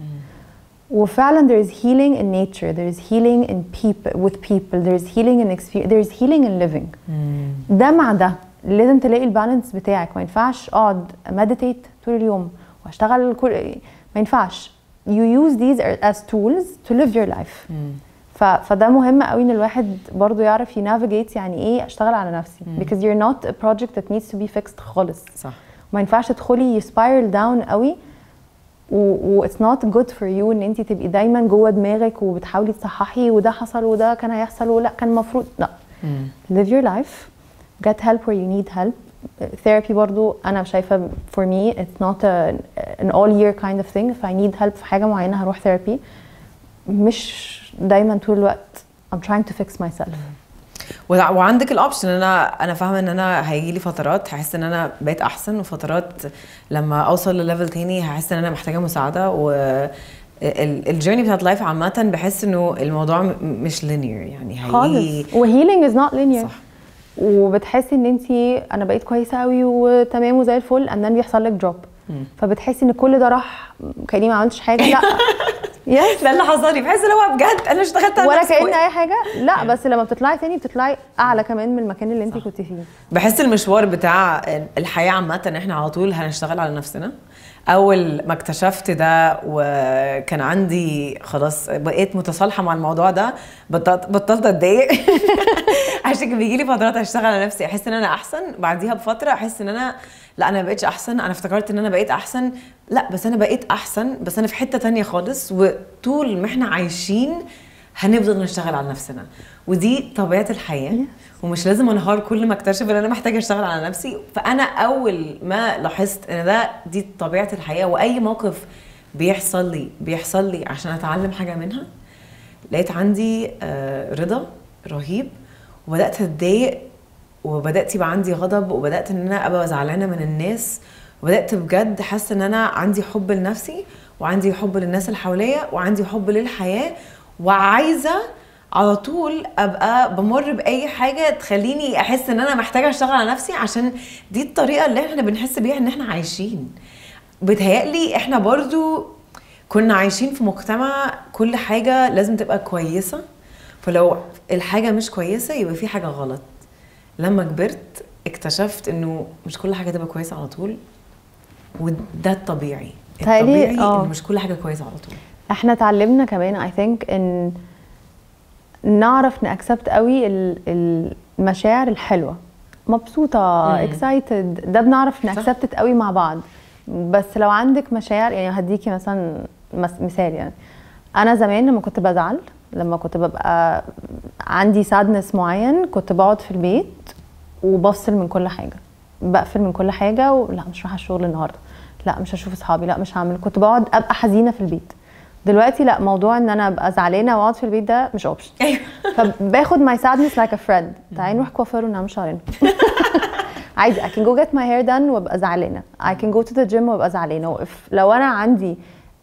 وفعلا there is healing in nature there is healing in people with people there is healing in experience there is healing in living ده مع ده لازم تلاقي البالانس بتاعك ما ينفعش اقعد مديتيت طول اليوم واشتغل كل ما ينفعش you use these as tools to live your life ف... فده مهم قوي ان الواحد برضو يعرف ينافيجيت يعني ايه اشتغل على نفسي because you're not a project that needs to be fixed خالص صح ما ينفعش تدخلي سبايرل داون قوي و اتس نوت جود فور يو ان انت تبقي دايما جوه دماغك وبتحاولي تصححي وده حصل وده كان هيحصل ولا كان المفروض لا live your life get help where you need help therapy برضو انا شايفه for me it's not a, an all year kind of thing if I need help في حاجه معينه هروح therapy مش دايما طول الوقت I'm trying to fix myself وع- وعندك الاوبشن انا انا فاهمه ان انا هيجي لي فترات هحس ان انا بقيت احسن وفترات لما اوصل لليفل تاني هحس ان انا محتاجه مساعده و الجيرني بتاعت لايف عامه بحس انه الموضوع م- مش لينير يعني هيجي خالص وهيلينج از نوت linear صح. وبتحسي ان انت انا بقيت كويسه قوي وتمام وزي الفل and then بيحصل لك دروب فبتحسي ان كل ده راح كاني ما عملتش حاجه لا يس ده اللي حصل لي بحس اللي هو بجد انا اشتغلت على ولا نفسي كان كويس. اي حاجه لا بس لما بتطلعي تاني بتطلعي اعلى كمان من المكان اللي انت كنت فيه بحس المشوار بتاع الحياة عامة ان احنا على طول هنشتغل على نفسنا اول ما اكتشفت ده وكان عندي خلاص بقيت متصالحة مع الموضوع ده بطلت بطلت اتضايق عشان كان بيجي لي فترات اشتغل على نفسي احس ان انا احسن بعديها بفترة احس ان انا لا انا ما بقتش احسن انا افتكرت ان انا بقيت احسن لا بس انا بقيت احسن بس انا في حتة تانية خالص وطول ما احنا عايشين هنفضل نشتغل على نفسنا ودي طبيعه الحياه ومش لازم انهار كل ما اكتشف ان انا محتاجه اشتغل على نفسي فانا اول ما لاحظت ان ده دي طبيعه الحياه واي موقف بيحصل لي بيحصل لي عشان اتعلم حاجه منها لقيت عندي آه، رضا رهيب وبدات اتضايق وبدات يبقى عندي غضب وبدات ان انا ابقى زعلانه من الناس وبدات بجد حاسه ان انا عندي حب لنفسي وعندي حب للناس اللي حواليا وعندي حب للحياه وعايزه على طول ابقى بمر باي حاجه تخليني احس ان انا محتاجه اشتغل على نفسي عشان دي الطريقه اللي احنا بنحس بيها ان احنا عايشين بتهيألي احنا برضو كنا عايشين في مجتمع كل حاجه لازم تبقى كويسه فلو الحاجه مش كويسه يبقى في حاجه غلط لما كبرت اكتشفت انه مش كل حاجه تبقى كويسه على طول وده الطبيعي تهيألي- الطبيعي آه. ان مش كل حاجه كويسه على طول احنا اتعلمنا كمان اي ثينك ان نعرف نأكسبت قوي ال- المشاعر الحلوه مبسوطه مم. اكسايتد ده بنعرف نأكسبت قوي مع بعض بس لو عندك مشاعر يعني هديكي مثلا مس- مثال يعني انا زمان لما كنت بزعل لما كنت ببقى عندي سادنس معين كنت بقعد في البيت وبفصل من كل حاجه بقفل من كل حاجه ولا مش رايحه الشغل النهارده لا مش هشوف اصحابي لا مش هعمل كنت بقعد ابقى حزينه في البيت دلوقتي لا موضوع ان انا ابقى زعلانه واقعد في البيت ده مش اوبشن ايوه فباخد ماي سادنس لايك ا فريند تعالي نروح كوافير ونعمل شعرنا عادي I can go get my hair done وابقى زعلانه I can go to the gym وابقى زعلانه وإف لو انا عندي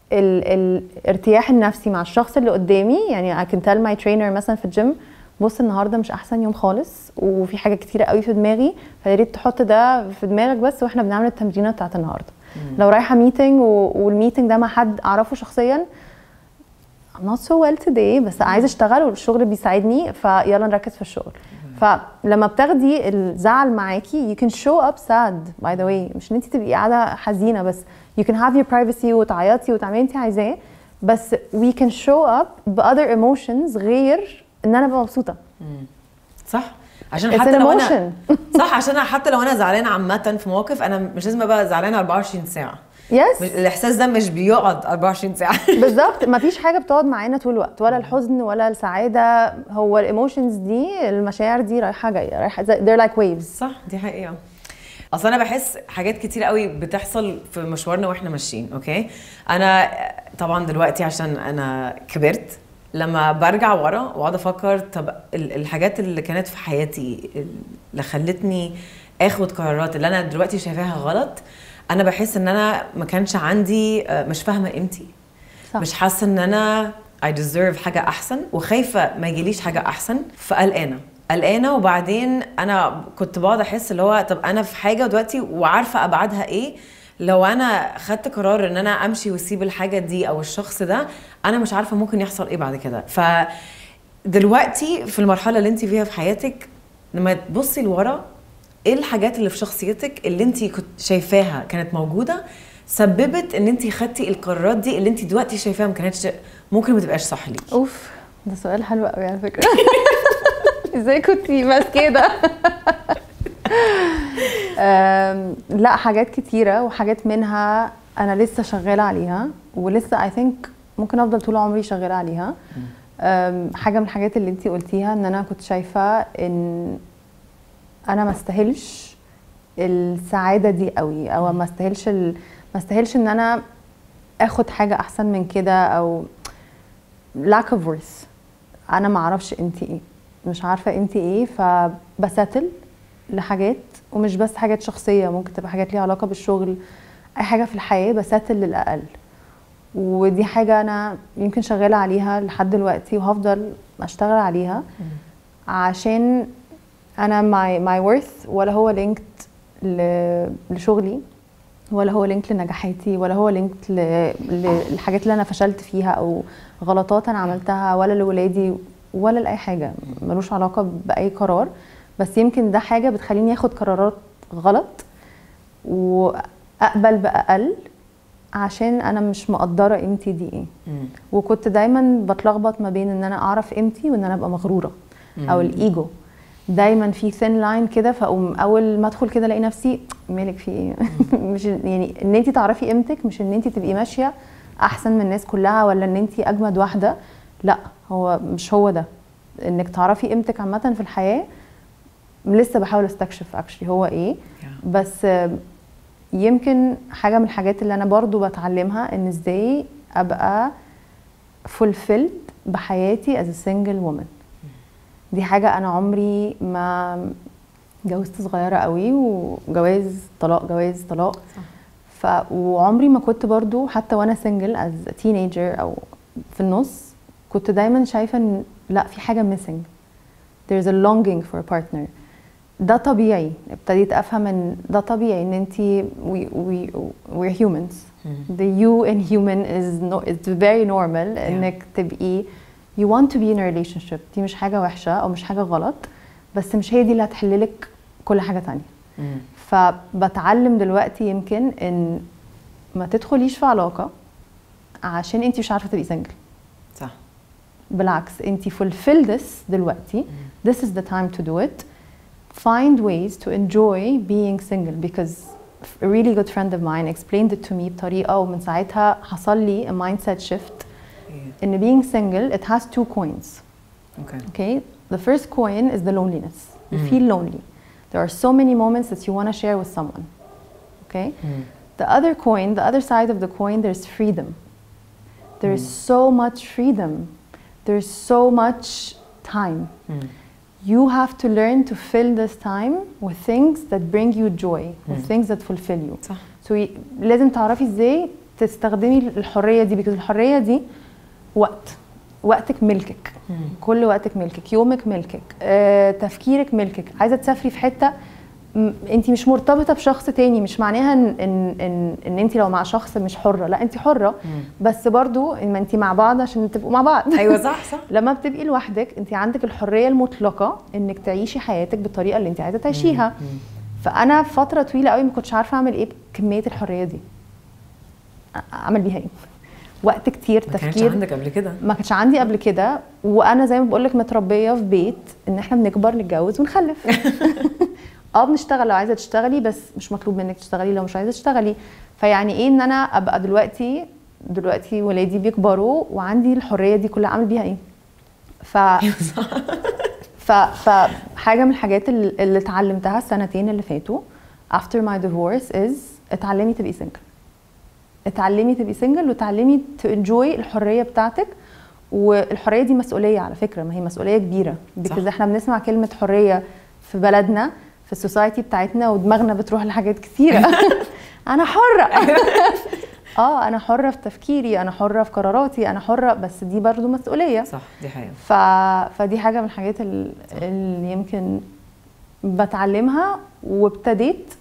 ال الارتياح النفسي مع الشخص اللي قدامي يعني I can tell my trainer مثلا في الجيم بص النهارده مش احسن يوم خالص وفي حاجه كتيره قوي في دماغي فيا ريت تحط ده في دماغك بس واحنا بنعمل التمرينه بتاعت النهارده لو رايحه ميتنج والميتنج ده مع حد اعرفه شخصيا I'm not so well today بس عايزه اشتغل والشغل بيساعدني فيلا نركز في الشغل فلما بتاخدي الزعل معاكي you can show up sad by the way مش ان انت تبقي قاعده حزينه بس you can have your privacy وتعيطي وتعملي انت عايزاه بس we can show up ب other emotions غير ان انا ابقى مبسوطه صح عشان It's حتى an لو انا emotion. صح عشان أنا حتى لو انا زعلانه عامه في مواقف انا مش لازم ابقى زعلانه 24 ساعه يس مش الاحساس ده مش بيقعد 24 ساعه بالظبط مفيش حاجه بتقعد معانا طول الوقت ولا الحزن ولا السعاده هو الايموشنز دي المشاعر دي رايحه جايه رايحه زي they're like waves صح دي حقيقه اصل انا بحس حاجات كتير قوي بتحصل في مشوارنا واحنا ماشيين اوكي انا طبعا دلوقتي عشان انا كبرت لما برجع ورا واقعد افكر طب ال- الحاجات اللي كانت في حياتي اللي خلتني اخد قرارات اللي انا دلوقتي شايفاها غلط انا بحس ان انا ما كانش عندي آه، مش فاهمه قيمتي صح. مش حاسه ان انا I deserve حاجه احسن وخايفه ما يجيليش حاجه احسن فقلقانه قلقانه وبعدين انا كنت بقعد احس اللي هو طب انا في حاجه دلوقتي وعارفه ابعادها ايه لو انا خدت قرار ان انا امشي واسيب الحاجه دي او الشخص ده انا مش عارفه ممكن يحصل ايه بعد كده ف دلوقتي في المرحله اللي انت فيها في حياتك لما تبصي لورا ايه الحاجات اللي في شخصيتك اللي انت كنت شايفاها كانت موجوده سببت ان انت خدتي القرارات دي اللي انت دلوقتي شايفاها ما كانتش ممكن ما تبقاش صح ليكي اوف ده سؤال حلو قوي على فكره ازاي كنتي ماسكه ده أم، لا حاجات كتيره وحاجات منها انا لسه شغاله عليها ولسه اي ثينك ممكن افضل طول عمري شغاله عليها أم، حاجه من الحاجات اللي انتي قلتيها ان انا كنت شايفه ان انا ما استاهلش السعاده دي قوي او ما استاهلش ال... ما استاهلش ان انا اخد حاجه احسن من كده او lack of worth انا ما اعرفش انت ايه مش عارفه انت ايه فبستل لحاجات ومش بس حاجات شخصيه ممكن تبقى حاجات ليها علاقه بالشغل اي حاجه في الحياه بستل للاقل ودي حاجه انا يمكن شغاله عليها لحد دلوقتي وهفضل اشتغل عليها عشان انا my my worth ولا هو linked ل- لشغلي ولا هو لينك لنجاحاتي ولا هو لينك للحاجات اللي انا فشلت فيها او غلطات انا عملتها ولا لولادي ولا لاي حاجه ملوش علاقه باي قرار بس يمكن ده حاجه بتخليني اخد قرارات غلط واقبل باقل عشان انا مش مقدره قيمتي دي ايه وكنت دايما بتلخبط ما بين ان انا اعرف قيمتي وان انا ابقى مغروره او الايجو دايما في ثين لاين كده فاقوم اول ما ادخل كده الاقي نفسي مالك في ايه مش يعني ان انت تعرفي قيمتك مش ان انت تبقي ماشيه احسن من الناس كلها ولا ان انت اجمد واحده لا هو مش هو ده انك تعرفي قيمتك عامه في الحياه لسه بحاول استكشف اكشلي هو ايه بس آه، يمكن حاجه من الحاجات اللي انا برضو بتعلمها ان ازاي ابقى fulfilled بحياتي as a single woman دي حاجة أنا عمري ما جوزت صغيرة قوي وجواز طلاق جواز طلاق صح. ف وعمري ما كنت برضو حتى وانا سنجل از teenager او في النص كنت دايما شايفه ان لا في حاجه missing there's a longing for a partner ده طبيعي ابتديت افهم ان ده طبيعي ان انت we, we, we're humans the you in human is no, it's very normal yeah. انك تبقي you want to be in a relationship دي مش حاجه وحشه او مش حاجه غلط بس مش هي دي اللي هتحللك كل حاجه تانية مم. فبتعلم دلوقتي يمكن ان ما تدخليش في علاقه عشان انت مش عارفه تبقي سنجل صح بالعكس انت fulfill this دلوقتي this is the time to do it find ways to enjoy being single because a really good friend of mine explained it to me بطريقه ومن ساعتها حصل لي a mindset shift إيه. ان being single it has two coins اوكي okay the first coin is the loneliness you Mm. feel lonely there are so many moments that you want to share with someone okay مم. the other coin the other side of the coin there's freedom there is so much freedom there's so much time مم. you have to learn to fill this time with things that bring you joy with Mm. things that fulfill you صح so y- لازم تعرفي ازاي تستخدمي الحريه دي because الحريه دي وقت وقتك ملكك مم. كل وقتك ملكك يومك ملكك آه، تفكيرك ملكك عايزه تسافري في حته انت مش مرتبطه بشخص تاني مش معناها ان ان ان, إن انت لو مع شخص مش حره لا انت حره مم. بس برضو ما انت مع بعض عشان تبقوا مع بعض ايوه صح صح لما بتبقي لوحدك انت عندك الحريه المطلقه انك تعيشي حياتك بالطريقه اللي انت عايزه تعيشيها مم. فانا فتره طويله قوي ما كنتش عارفه اعمل ايه بكميه الحريه دي أ- اعمل بيها ايه وقت كتير ما كانش تفكير عندك قبل كده ما كانش عندي قبل كده وانا زي ما بقول لك متربيه في بيت ان احنا بنكبر نتجوز ونخلف اه بنشتغل لو عايزه تشتغلي بس مش مطلوب منك تشتغلي لو مش عايزه تشتغلي فيعني ايه ان انا ابقى دلوقتي دلوقتي ولادي بيكبروا وعندي الحريه دي كلها اعمل بيها ايه ف ف فحاجه من الحاجات اللي اللي اتعلمتها السنتين اللي فاتوا after my divorce is اتعلمي تبقي سنجل اتعلمي تبقي سنجل وتعلمي تو انجوي الحريه بتاعتك والحريه دي مسؤوليه على فكره ما هي مسؤوليه كبيره صح. بيكوز احنا بنسمع كلمه حريه في بلدنا في السوسايتي بتاعتنا ودماغنا بتروح لحاجات كتيره انا حره اه انا حره في تفكيري انا حره في قراراتي انا حره بس دي برضو مسؤوليه صح دي حقيقه ف... فدي حاجه من الحاجات ال- اللي يمكن بتعلمها وابتديت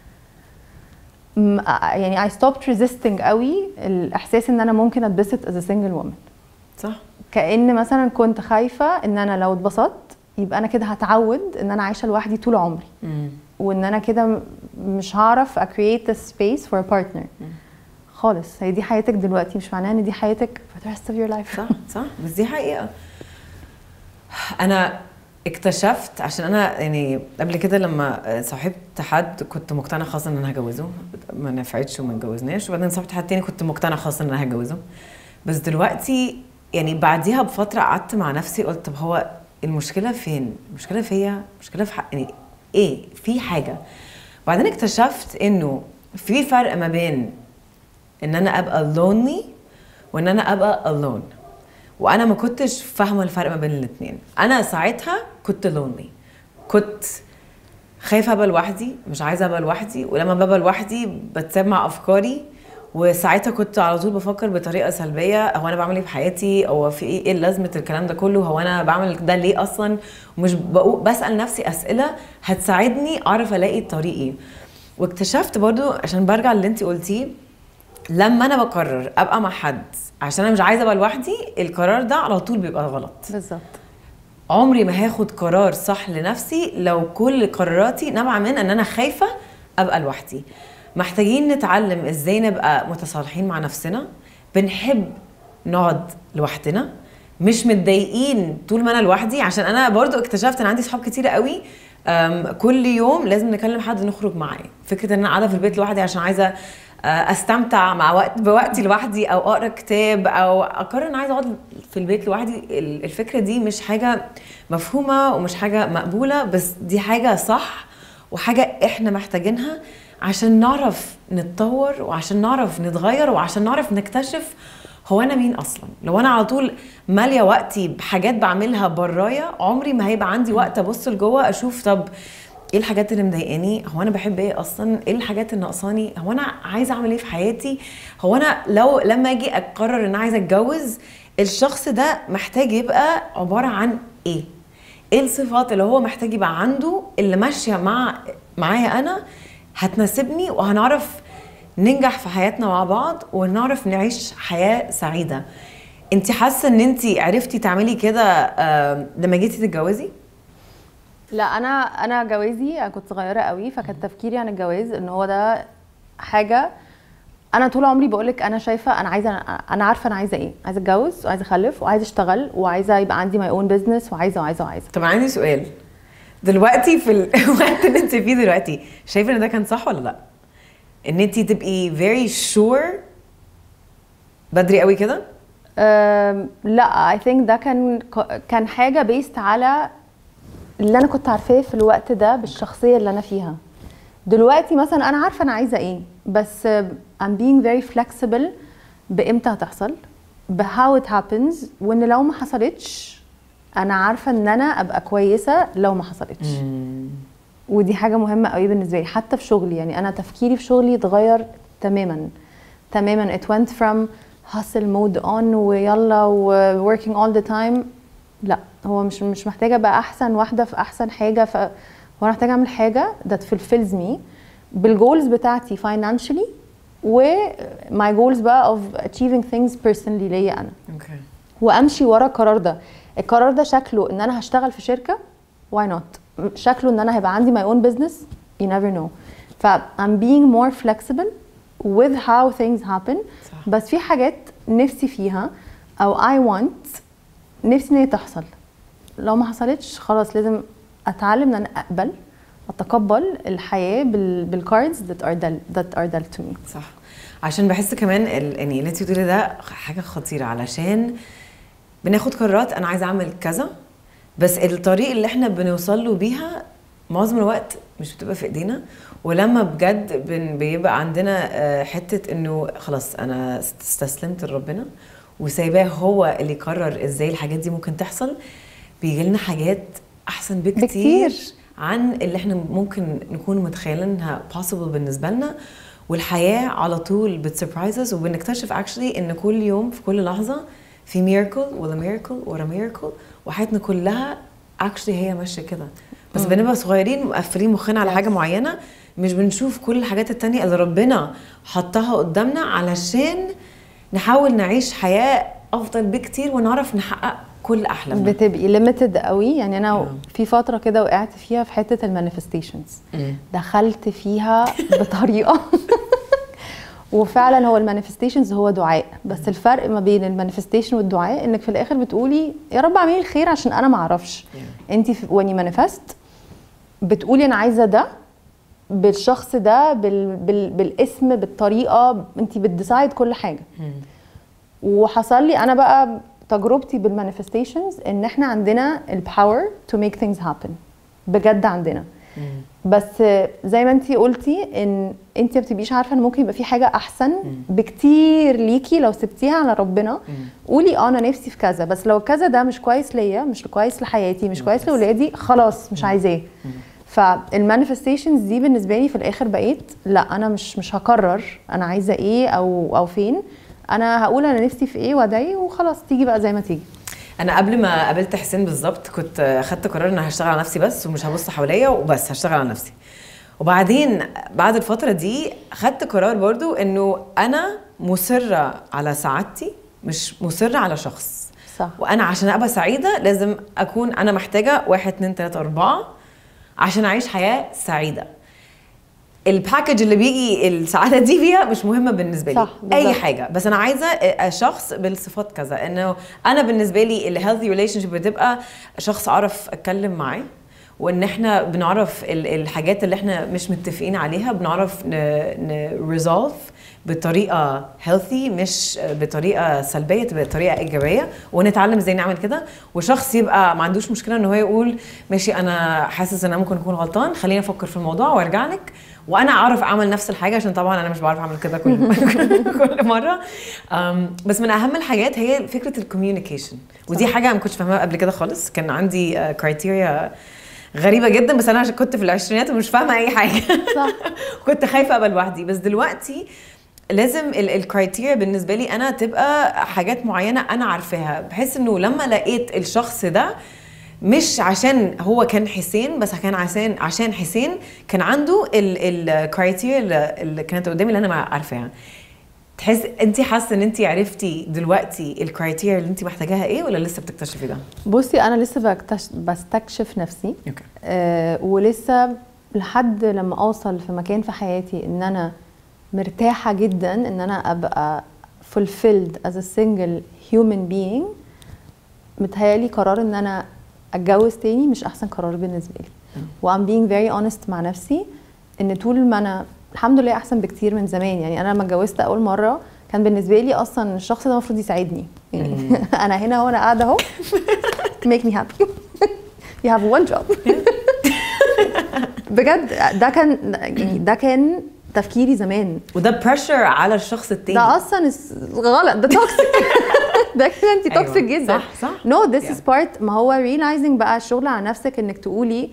م- يعني I stopped resisting قوي الاحساس ان انا ممكن اتبسط as a single woman صح كأن مثلا كنت خايفه ان انا لو اتبسطت يبقى انا كده هتعود ان انا عايشه لوحدي طول عمري مم. وان انا كده م- مش هعرف a create a space for a partner خالص هي دي حياتك دلوقتي مش معناها ان دي حياتك for the rest of your life صح صح بس دي حقيقة أنا اكتشفت عشان أنا يعني قبل كده لما صاحبت حد كنت مقتنعة خالص إن أنا هجوزه ما نفعتش وما اتجوزناش وبعدين صاحبت حد تاني كنت مقتنعة خالص إن أنا هجوزه بس دلوقتي يعني بعديها بفترة قعدت مع نفسي قلت طب هو المشكلة فين؟ المشكلة فيا؟ المشكلة في حق يعني إيه؟ في حاجة وبعدين اكتشفت إنه في فرق ما بين ان انا ابقى lonely وان انا ابقى alone وانا ما كنتش فاهمه الفرق ما بين الاثنين انا ساعتها كنت lonely كنت خايفه ابقى لوحدي مش عايزه ابقى لوحدي ولما ببقى لوحدي بتساب مع افكاري وساعتها كنت على طول بفكر بطريقه سلبيه هو انا بعمل ايه في حياتي هو في ايه ايه لازمه الكلام ده كله هو انا بعمل ده ليه اصلا ومش بقو- بسال نفسي اسئله هتساعدني اعرف الاقي طريقي واكتشفت برضو عشان برجع للي انت قلتيه لما انا بقرر ابقى مع حد عشان انا مش عايزه ابقى لوحدي القرار ده على طول بيبقى غلط بالظبط عمري ما هاخد قرار صح لنفسي لو كل قراراتي نابعه من ان انا خايفه ابقى لوحدي محتاجين نتعلم ازاي نبقى متصالحين مع نفسنا بنحب نقعد لوحدنا مش متضايقين طول ما انا لوحدي عشان انا برضو اكتشفت ان عندي صحاب كتير قوي أم، كل يوم لازم نكلم حد نخرج معاه فكره ان انا قاعده في البيت لوحدي عشان عايزه آه، استمتع مع وقت بوقتي لوحدي او اقرا كتاب او اقرر ان عايزه اقعد في البيت لوحدي ال- الفكره دي مش حاجه مفهومه ومش حاجه مقبوله بس دي حاجه صح وحاجه احنا محتاجينها عشان نعرف نتطور وعشان نعرف نتغير وعشان نعرف نكتشف هو انا مين اصلا لو انا على طول ماليه وقتي بحاجات بعملها برايا عمري ما هيبقى عندي وقت ابص لجوه اشوف طب ايه الحاجات اللي مضايقاني هو انا بحب ايه اصلا ايه الحاجات اللي ناقصاني هو انا عايزه اعمل ايه في حياتي هو انا لو لما اجي اقرر ان أنا عايزه اتجوز الشخص ده محتاج يبقى عباره عن ايه ايه الصفات اللي هو محتاج يبقى عنده اللي ماشيه مع معايا انا هتناسبني وهنعرف ننجح في حياتنا مع بعض ونعرف نعيش حياه سعيده انت حاسه ان انت عرفتي تعملي كده آه، لما جيتي تتجوزي لا انا انا جوازي انا كنت صغيره قوي فكان تفكيري عن الجواز ان هو ده حاجه انا طول عمري بقول لك انا شايفه انا عايزه انا عارفه انا عايزه ايه عايزه اتجوز وعايزه اخلف وعايزه اشتغل وعايزه يبقى عندي ماي اون بزنس وعايزه وعايزه وعايزه طب عندي سؤال دلوقتي في الوقت اللي انت فيه دلوقتي شايفه ان ده كان صح ولا لا ان انت تبقي very sure بدري قوي كده أم، لا I think ده كان كان حاجه بيست على اللي انا كنت عارفاه في الوقت ده بالشخصيه اللي انا فيها دلوقتي مثلا انا عارفه انا عايزه ايه بس أم، I'm being very flexible بامتى هتحصل ب how it happens وان لو ما حصلتش انا عارفه ان انا ابقى كويسه لو ما حصلتش ودي حاجه مهمه قوي بالنسبه لي حتى في شغلي يعني انا تفكيري في شغلي اتغير تماما تماما it went from hustle mode on ويلا و working all the time لا هو مش مش محتاجه ابقى احسن واحده في احسن حاجه ف هو انا محتاجه اعمل حاجه that fulfills me بالجولز بتاعتي financially و my goals بقى of achieving things personally ليا انا اوكي وامشي ورا القرار ده القرار ده شكله ان انا هشتغل في شركه why not شكله ان انا هيبقى عندي my own business you never know ف I'm being more flexible with how things happen صح. بس في حاجات نفسي فيها او I want نفسي ان هي تحصل لو ما حصلتش خلاص لازم اتعلم ان انا اقبل اتقبل الحياه بال بالكاردز that are dealt that are dealt to me صح عشان بحس كمان ال- يعني اللي انت بتقولي ده حاجه خطيره علشان بناخد قرارات انا عايزه اعمل كذا بس الطريق اللي احنا بنوصل له بيها معظم الوقت مش بتبقى في ايدينا ولما بجد بن بيبقى عندنا آه، حته انه خلاص انا است- استسلمت لربنا وسايباه هو اللي يقرر ازاي الحاجات دي ممكن تحصل بيجي لنا حاجات احسن بكتير, بكتير. عن اللي احنا ممكن نكون متخيلينها possible بالنسبه لنا والحياه على طول بتسربرايزز وبنكتشف اكشلي ان كل يوم في كل لحظه في ميركل ولا ميركل ورا ميركل وحياتنا كلها اكشلي هي ماشيه كده بس بنبقى صغيرين مقفلين مخنا على حاجه معينه مش بنشوف كل الحاجات التانية اللي ربنا حطها قدامنا علشان نحاول نعيش حياه افضل بكتير ونعرف نحقق كل احلامنا بتبقي ليميتد قوي يعني انا Yeah. في فتره كده وقعت فيها في حته المانيفستيشنز مم. دخلت فيها بطريقه وفعلا هو المانيفستيشنز هو دعاء بس الفرق ما بين المانيفستيشن والدعاء انك في الاخر بتقولي يا رب اعملي الخير عشان انا ما اعرفش انت when you manifest بتقولي انا عايزه ده بالشخص ده بال... بال... بالاسم بالطريقه انت بتديسايد كل حاجه وحصل لي انا بقى تجربتي بالمانيفستيشنز ان احنا عندنا الباور تو ميك ثينجز هابن بجد عندنا بس زي ما انت قلتي ان انت ما بتبقيش عارفه ان ممكن يبقى في حاجه احسن بكتير ليكي لو سبتيها على ربنا قولي اه انا نفسي في كذا بس لو كذا ده مش كويس ليا مش كويس لحياتي مش كويس لاولادي خلاص مش عايزاه فالمانيفستيشنز دي بالنسبه لي في الاخر بقيت لا انا مش مش هقرر انا عايزه ايه او او فين انا هقول انا نفسي في ايه وادعي وخلاص تيجي بقى زي ما تيجي انا قبل ما قابلت حسين بالظبط كنت خدت قرار ان هشتغل على نفسي بس ومش هبص حواليا وبس هشتغل على نفسي وبعدين بعد الفتره دي خدت قرار برضو انه انا مصره على سعادتي مش مصره على شخص صح وانا عشان ابقى سعيده لازم اكون انا محتاجه واحد اتنين تلاته اربعه عشان اعيش حياه سعيده الباكج اللي بيجي السعاده دي فيها مش مهمه بالنسبه لي صح، اي بالظبط. حاجه بس انا عايزه شخص بالصفات كذا انه انا بالنسبه لي الهيلثي ريليشن شيب بتبقى شخص اعرف اتكلم معاه وان احنا بنعرف ال- الحاجات اللي احنا مش متفقين عليها بنعرف نريزولف بطريقه healthy مش بطريقه سلبيه تبقى بطريقه ايجابيه ونتعلم ازاي نعمل كده وشخص يبقى ما عندوش مشكله ان هو يقول ماشي انا حاسس ان انا ممكن اكون غلطان خليني افكر في الموضوع وارجع لك وانا اعرف اعمل نفس الحاجه عشان طبعا انا مش بعرف اعمل كده كل كل مره أم، بس من اهم الحاجات هي فكره الكوميونيكيشن ودي حاجه ما كنتش فاهمها قبل كده خالص كان عندي كرايتيريا غريبه جدا بس انا عشان كنت في العشرينات ومش فاهمه اي حاجه صح كنت خايفه ابقى لوحدي بس دلوقتي لازم الكرايتيريا بالنسبه لي انا تبقى حاجات معينه انا عارفاها بحيث انه لما لقيت الشخص ده مش عشان هو كان حسين بس كان عشان عشان حسين كان عنده الكرايتيريا اللي كانت قدامي اللي انا ما عارفاها تحس انت حاسه ان انت عرفتي دلوقتي الكرايتيريا اللي انت محتاجاها ايه ولا لسه بتكتشفي ده؟ بصي انا لسه بكتش... بستكشف نفسي اوكي آه ولسه لحد لما اوصل في مكان في حياتي ان انا مرتاحه جدا ان انا ابقى fulfilled as a single human being متهيالي قرار ان انا اتجوز تاني مش احسن قرار بالنسبه لي و I'm being very honest مع نفسي ان طول ما انا الحمد لله احسن بكتير من زمان يعني انا لما اتجوزت اول مره كان بالنسبه لي اصلا الشخص ده المفروض يساعدني يعني انا هنا وانا قاعده اهو make me happy you have one job بجد ده كان يعني ده كان تفكيري زمان وده بريشر على الشخص التاني ده اصلا اس- غلط ده توكسيك ده كده انت أيوة، توكسيك جدا صح، صح. نو ذس Yeah. از بارت ما هو realizing بقى الشغل على نفسك انك تقولي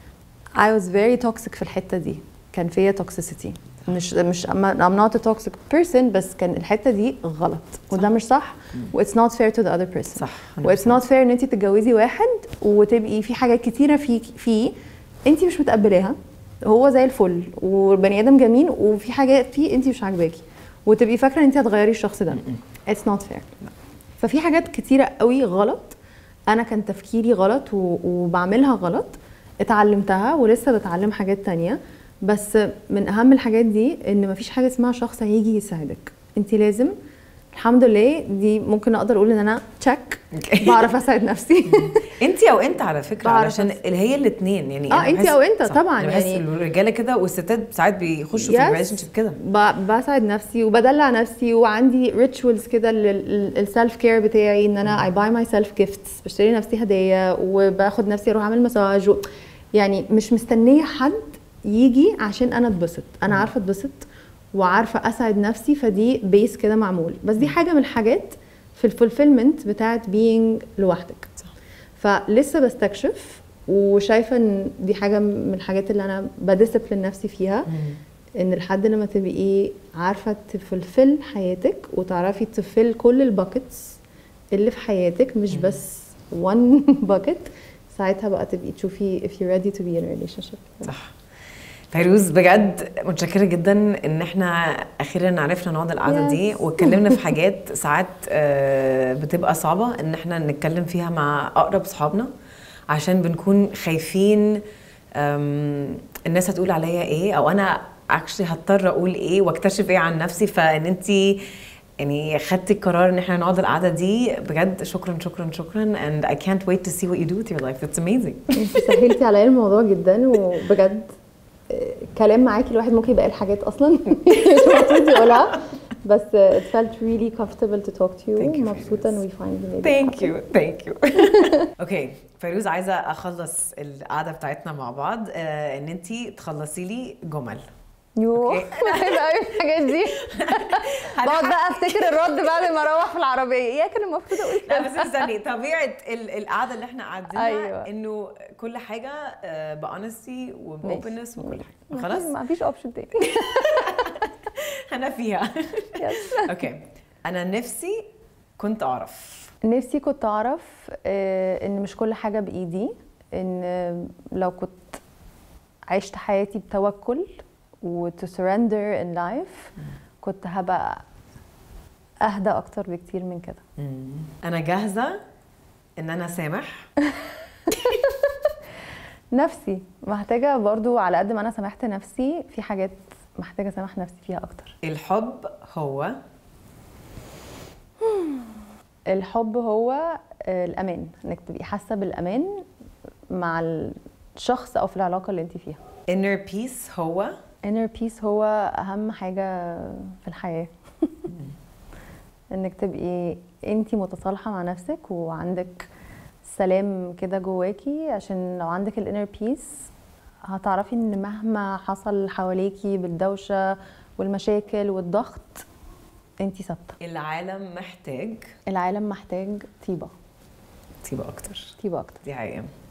I was very toxic في الحته دي كان فيا toxicity مش مش I'm I'm not a toxic person بس كان الحته دي غلط وده مش صح و it's not fair to the other person صح و it's not fair ان انت تتجوزي واحد وتبقي في حاجات كتيره فيه فيه انت مش متقبلاها هو زي الفل والبني ادم جميل وفي حاجات فيه انت مش عاجباكي وتبقي فاكره ان انت هتغيري الشخص ده it's not fair ففي حاجات كتيره قوي غلط انا كان تفكيري غلط و- وبعملها غلط اتعلمتها ولسه بتعلم حاجات تانية بس من اهم الحاجات دي ان مفيش حاجه اسمها شخص هيجي يساعدك انت لازم الحمد لله دي ممكن اقدر اقول ان انا تشيك أوكي. بعرف اساعد نفسي انت او انت على فكره بعرف علشان أس- اللي هي الاثنين يعني آه، أنا أنت بحس- أو أنت صح، طبعاً، أنا بحس يعني- الرجاله كده والستات ساعات بيخشوا في Yes. الريليشن شيب كده ب- بساعد نفسي وبدلع نفسي وعندي ريتشوالز كده للسيلف كير بتاعي ان انا اي باي ماي سيلف جيفتس بشتري نفسي هدايا وباخد نفسي اروح اعمل مساج و... يعني مش مستنيه حد يجي عشان انا اتبسط انا عارفه اتبسط وعارفه اسعد نفسي فدي بيس كده معمول بس دي حاجه من الحاجات في الفولفيلمنت بتاعت being لوحدك صح. فلسه بستكشف وشايفه ان دي حاجه من الحاجات اللي انا بديسبلين نفسي فيها ان لحد لما تبقي عارفه تفلفل حياتك وتعرفي تفل كل الباكتس اللي في حياتك مش بس one bucket ساعتها بقى تبقي تشوفي if you're ready to be in a relationship صح فيروز بجد متشكره جدا ان احنا اخيرا عرفنا نقعد القعده دي Yes. واتكلمنا في حاجات ساعات آه، بتبقى صعبه ان احنا نتكلم فيها مع اقرب صحابنا عشان بنكون خايفين آم، الناس هتقول عليا ايه او انا اكشلي هضطر اقول ايه واكتشف ايه عن نفسي فان انت يعني خدتي القرار ان احنا نقعد القعده دي بجد شكرا شكرا شكرا and I can't wait to see what you do with your life it's amazing انت سهلتي عليا الموضوع جدا وبجد آه، كلام معاكي الواحد ممكن يبقى حاجات اصلا مش المفروض يقولها بس آه، it felt really comfortable to talk to you Thank you, مبسوطه ان we finally made it ثانك happen. يو ثانك يو اوكي فيروز عايزه اخلص القعده بتاعتنا مع بعض آه ان انت تخلصي لي جمل يوه أوكي. بحب قوي الحاجات دي بقعد بقى افتكر الرد بعد ما اروح في العربيه ايه كان المفروض اقول لا كده بس استني طبيعه ال- القعده اللي احنا قاعدينها أيوة. انه كل حاجه باونستي وباوبنس وكل حاجه خلاص ما فيش اوبشن تاني انا فيها يس. اوكي انا نفسي كنت اعرف نفسي كنت اعرف آه، ان مش كل حاجه بايدي ان آه، لو كنت عشت حياتي بتوكل وتو surrender in life كنت هبقى اهدى اكتر بكتير من كده انا جاهزه ان انا سامح نفسي محتاجه برضو على قد ما انا سامحت نفسي في حاجات محتاجه اسامح نفسي فيها اكتر الحب هو الحب هو آه، الامان انك تبقي حاسه بالامان مع ال... الشخص او في العلاقه اللي انت فيها inner peace هو inner peace هو اهم حاجه في الحياه انك تبقي انت متصالحه مع نفسك وعندك سلام كده جواكي عشان لو عندك الانر بيس هتعرفي ان مهما حصل حواليكي بالدوشه والمشاكل والضغط انت ثابته العالم محتاج العالم محتاج طيبه طيبة أكتر طيبه اكتر دي حقيقة